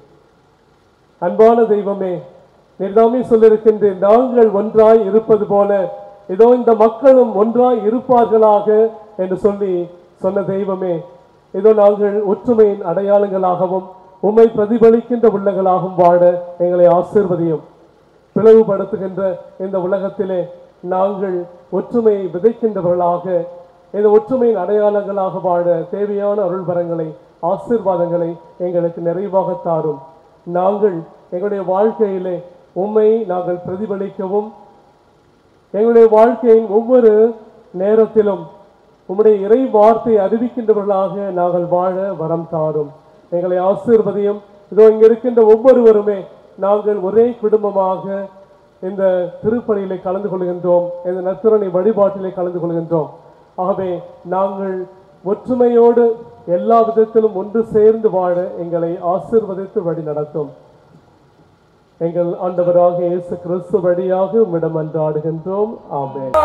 அன்பான தெய்வமே நீர்தாமே சொல்லிருக்கின்றேன் நாங்கள் ஒன்றாய் இருப்பது போல இதோ இந்த மக்களும் ஒன்றாய் இருப்பார்களாக என்று சொல்லி சொன்ன தெய்வமே இதோ நாங்கள் ஒற்றுமையின் அடையாளங்களாகவும் உம்மை பிரதிபலிக்கின்ற உள்ளங்களாகவும் வாழ எங்களை ஆசீர்வதியும் பிளவுபடுத்துகின்ற இந்த உலகத்திலே நாங்கள் ஒற்றுமையை விதைக்கின்றவர்களாக இந்த ஒற்றுமையின் அடையாளங்களாக வாழ தேவையான அருள்வரங்களை ஆசீர்வாதங்களை எங்களுக்கு நிறைவாக தாரும் நாங்கள் எங்களுடைய வாழ்க்கையிலே உம்மை நாங்கள் பிரதிபலிக்கவும் எங்களுடைய வாழ்க்கையின் ஒவ்வொரு நேரத்திலும் உம்முடைய இறை வார்த்தை அறிவிக்கின்றவர்களாக நாங்கள் வாழ வரம் தாரும் எங்களை ஆசீர்வதியும் இதோ இங்க இருக்கின்ற ஒவ்வொருவருமே நாங்கள் ஒரே குடும்பமாக இந்த திருப்பணியிலே கலந்து கொள்கின்றோம் இந்த நத்துரணை வழிபாட்டிலே கலந்து கொள்கின்றோம் ஆகவே நாங்கள் ஒற்றுமையோடு எல்லா விதத்திலும் ஒன்று சேர்ந்து வாழ எங்களை ஆசீர்வதித்து வழி நடத்தும் எங்கள் ஆண்டவராக இயேசு கிறிஸ்து வழியாக உம்மிடம் அன்றாடுகின்றோம் ஆமென்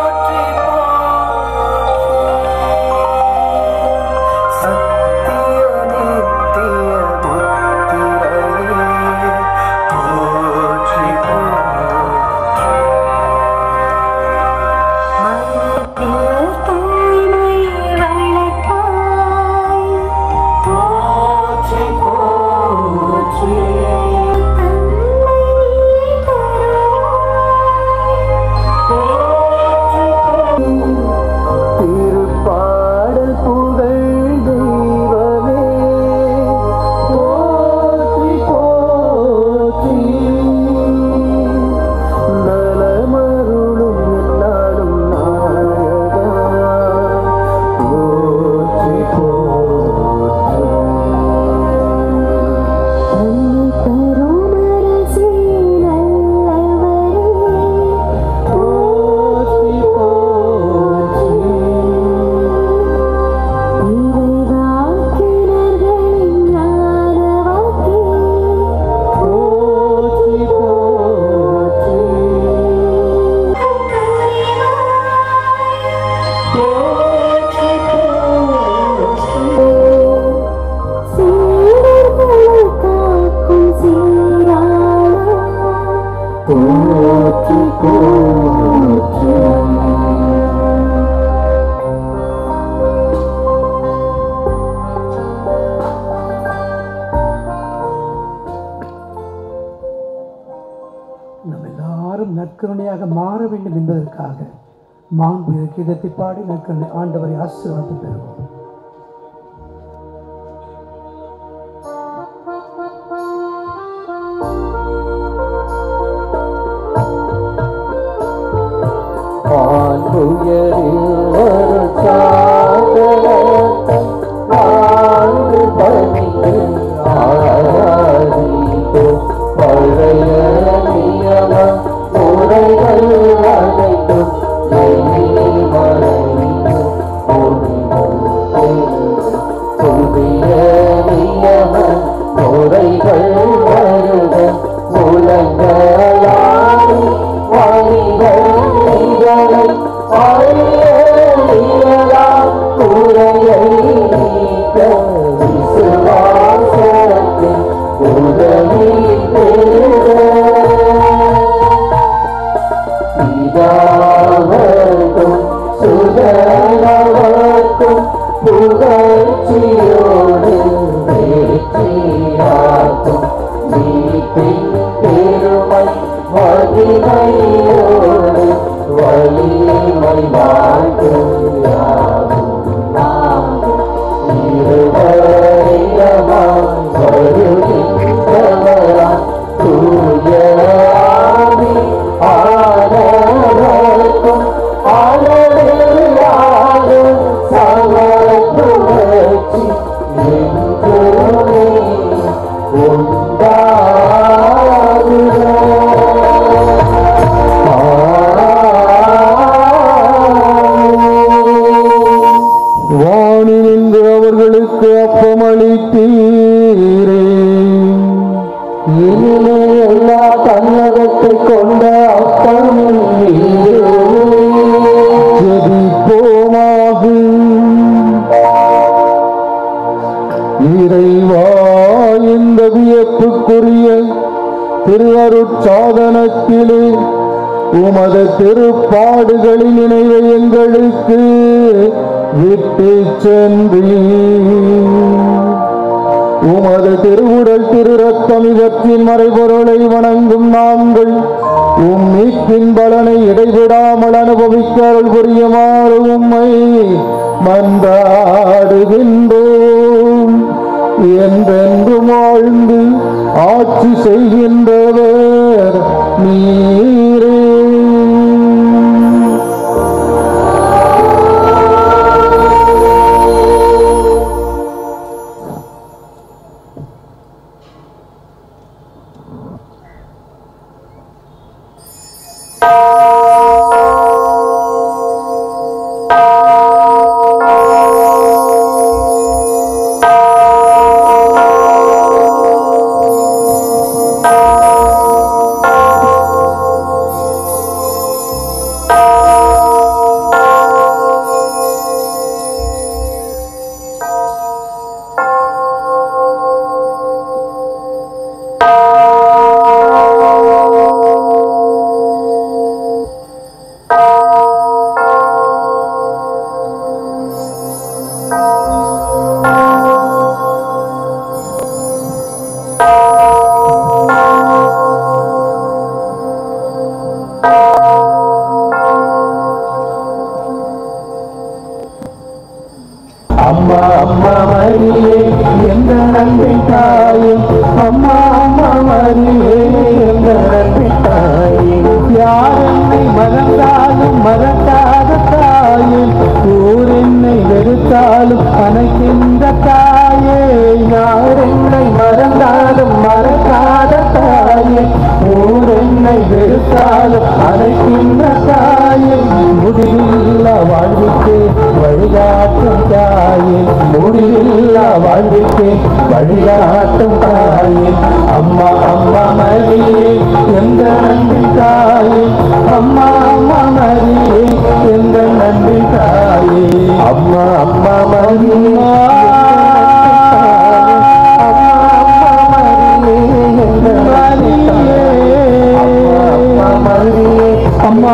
போற்றி துணையாக மாற வேண்டும் என்பதற்காக மாண்பு கீதத்தை பாடி நாங்கள் ஆண்டவரை ஆசீர்வாதத்தை பெறுவோம் ஆண்டுயரில் ஒரு சாதனத்தை ஆண்டு பணிக்கு ஆராதித்தோ பழைய நியம முறைகள் அனைத்தும் எண்ணி மறைந்து புதிய நியம முறைகள் வருக உலகளாய் வழிகள் நிகழை அறியலாம் குறையை நீக்க விசுவாசத்தின் உதவி பெறுக பிதாவர்க்கும் சுதனவர்க்கும் புகழ்ச்சியோடு வெற்றியாக்கும் மீட்பின் பெருமை மகிமையோடு வலிமை வாழ்க்கும் யாவும் நாமும் இருவரிடமாய் வருகின்றவராய் தூய ஆவி ஆனவர்க்கும் ஆனவராக சமத்துவச்சி என்றுமே வானிலிருந்து அவர்களுக்கு அப்பமளித்தீரே இனிமே எல்லா தன்னகத்தை கொண்ட அப்பம் ஜெபிப்போமாக இறைவா இந்த வியப்புக்குரிய திருவருட்சாதனத்திலே உமது திருப்பாடுகளின் நினைவை எங்களுக்கு விட்டு சென்றீர் உமது திருவுடல் திரு ரத்தம் இவற்றின் மறைபொருளை வணங்கும் நாங்கள் உம் மீட்பின் பலனை இடைவிடாமல் அனுபவிக்க அருள் புரியுமாறு உம்மை மன்றாடுகின்றோம் என்றென்றும் வாழ்ந்து ஆட்சி செய்கின்றவர் நீரே அம்மா அம்மா மரியே எந்த நன்பின் தாயே அம்மா அம்மா மரியே எந்த நன்பின் தாயே யார் என்னை மறந்தாலும் மறக்காத தாயே ஊர் என்னை வெறுத்தாலும் அணைக்கின்ற தாயே யார் என்னை மறந்தாலும் மறக்காத தாயே ஊர் என்னை வெறுத்தாலும் அணைக்கின்ற தாயே முடிவில்லா வாழ்வுக்கு வழிகாட்டும் தாயே முடிவில்லா வாழ்வுக்கு வழிகாட்டும் தாயே அம்மா அம்மா மரியே எந்த நன்றி தாயே அம்மா அம்மா மரியே எந்த நன்றி தாயே அம்மா அம்மா மரியே அம்மா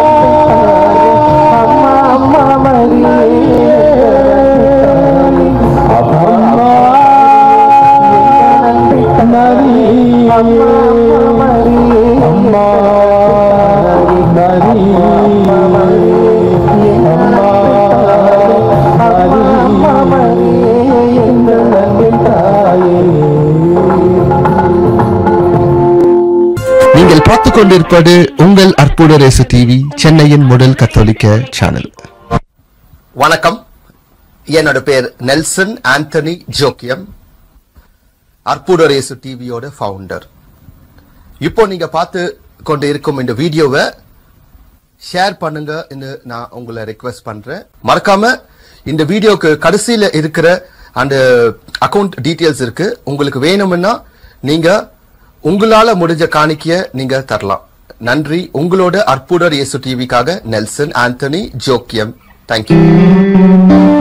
அம்மா அம்மா மரியே அம்மா மரியே அம்மா பார்த்து கொண்டிருப்பது உங்கள் அற்புத ரேசு டிவி சென்னையின் முதல் கத்தோலிக்க சேனல் வணக்கம் என்னோட பேர் நெல்சன் ஆண்டனி ஜோக்கியம் அற்புதரேசு டிவியோட ஃபவுண்டர் இப்போ நீங்க பார்த்து கொண்டு இருக்கும் இந்த வீடியோவை ஷேர் பண்ணுங்க நான் உங்களை ரெக்வெஸ்ட் பண்றேன் மறக்காம இந்த வீடியோக்கு கடைசியில இருக்கிற அந்த அக்கவுண்ட் டீடைல்ஸ் இருக்கு உங்களுக்கு வேணும்னா நீங்க உங்களால முடிஞ்ச காணிக்கைய நீங்க தரலாம் நன்றி உங்களோட அற்புதர் இயேசு டிவிக்காக நெல்சன் ஆண்டனி ஜோக்கியம் தேங்க்யூ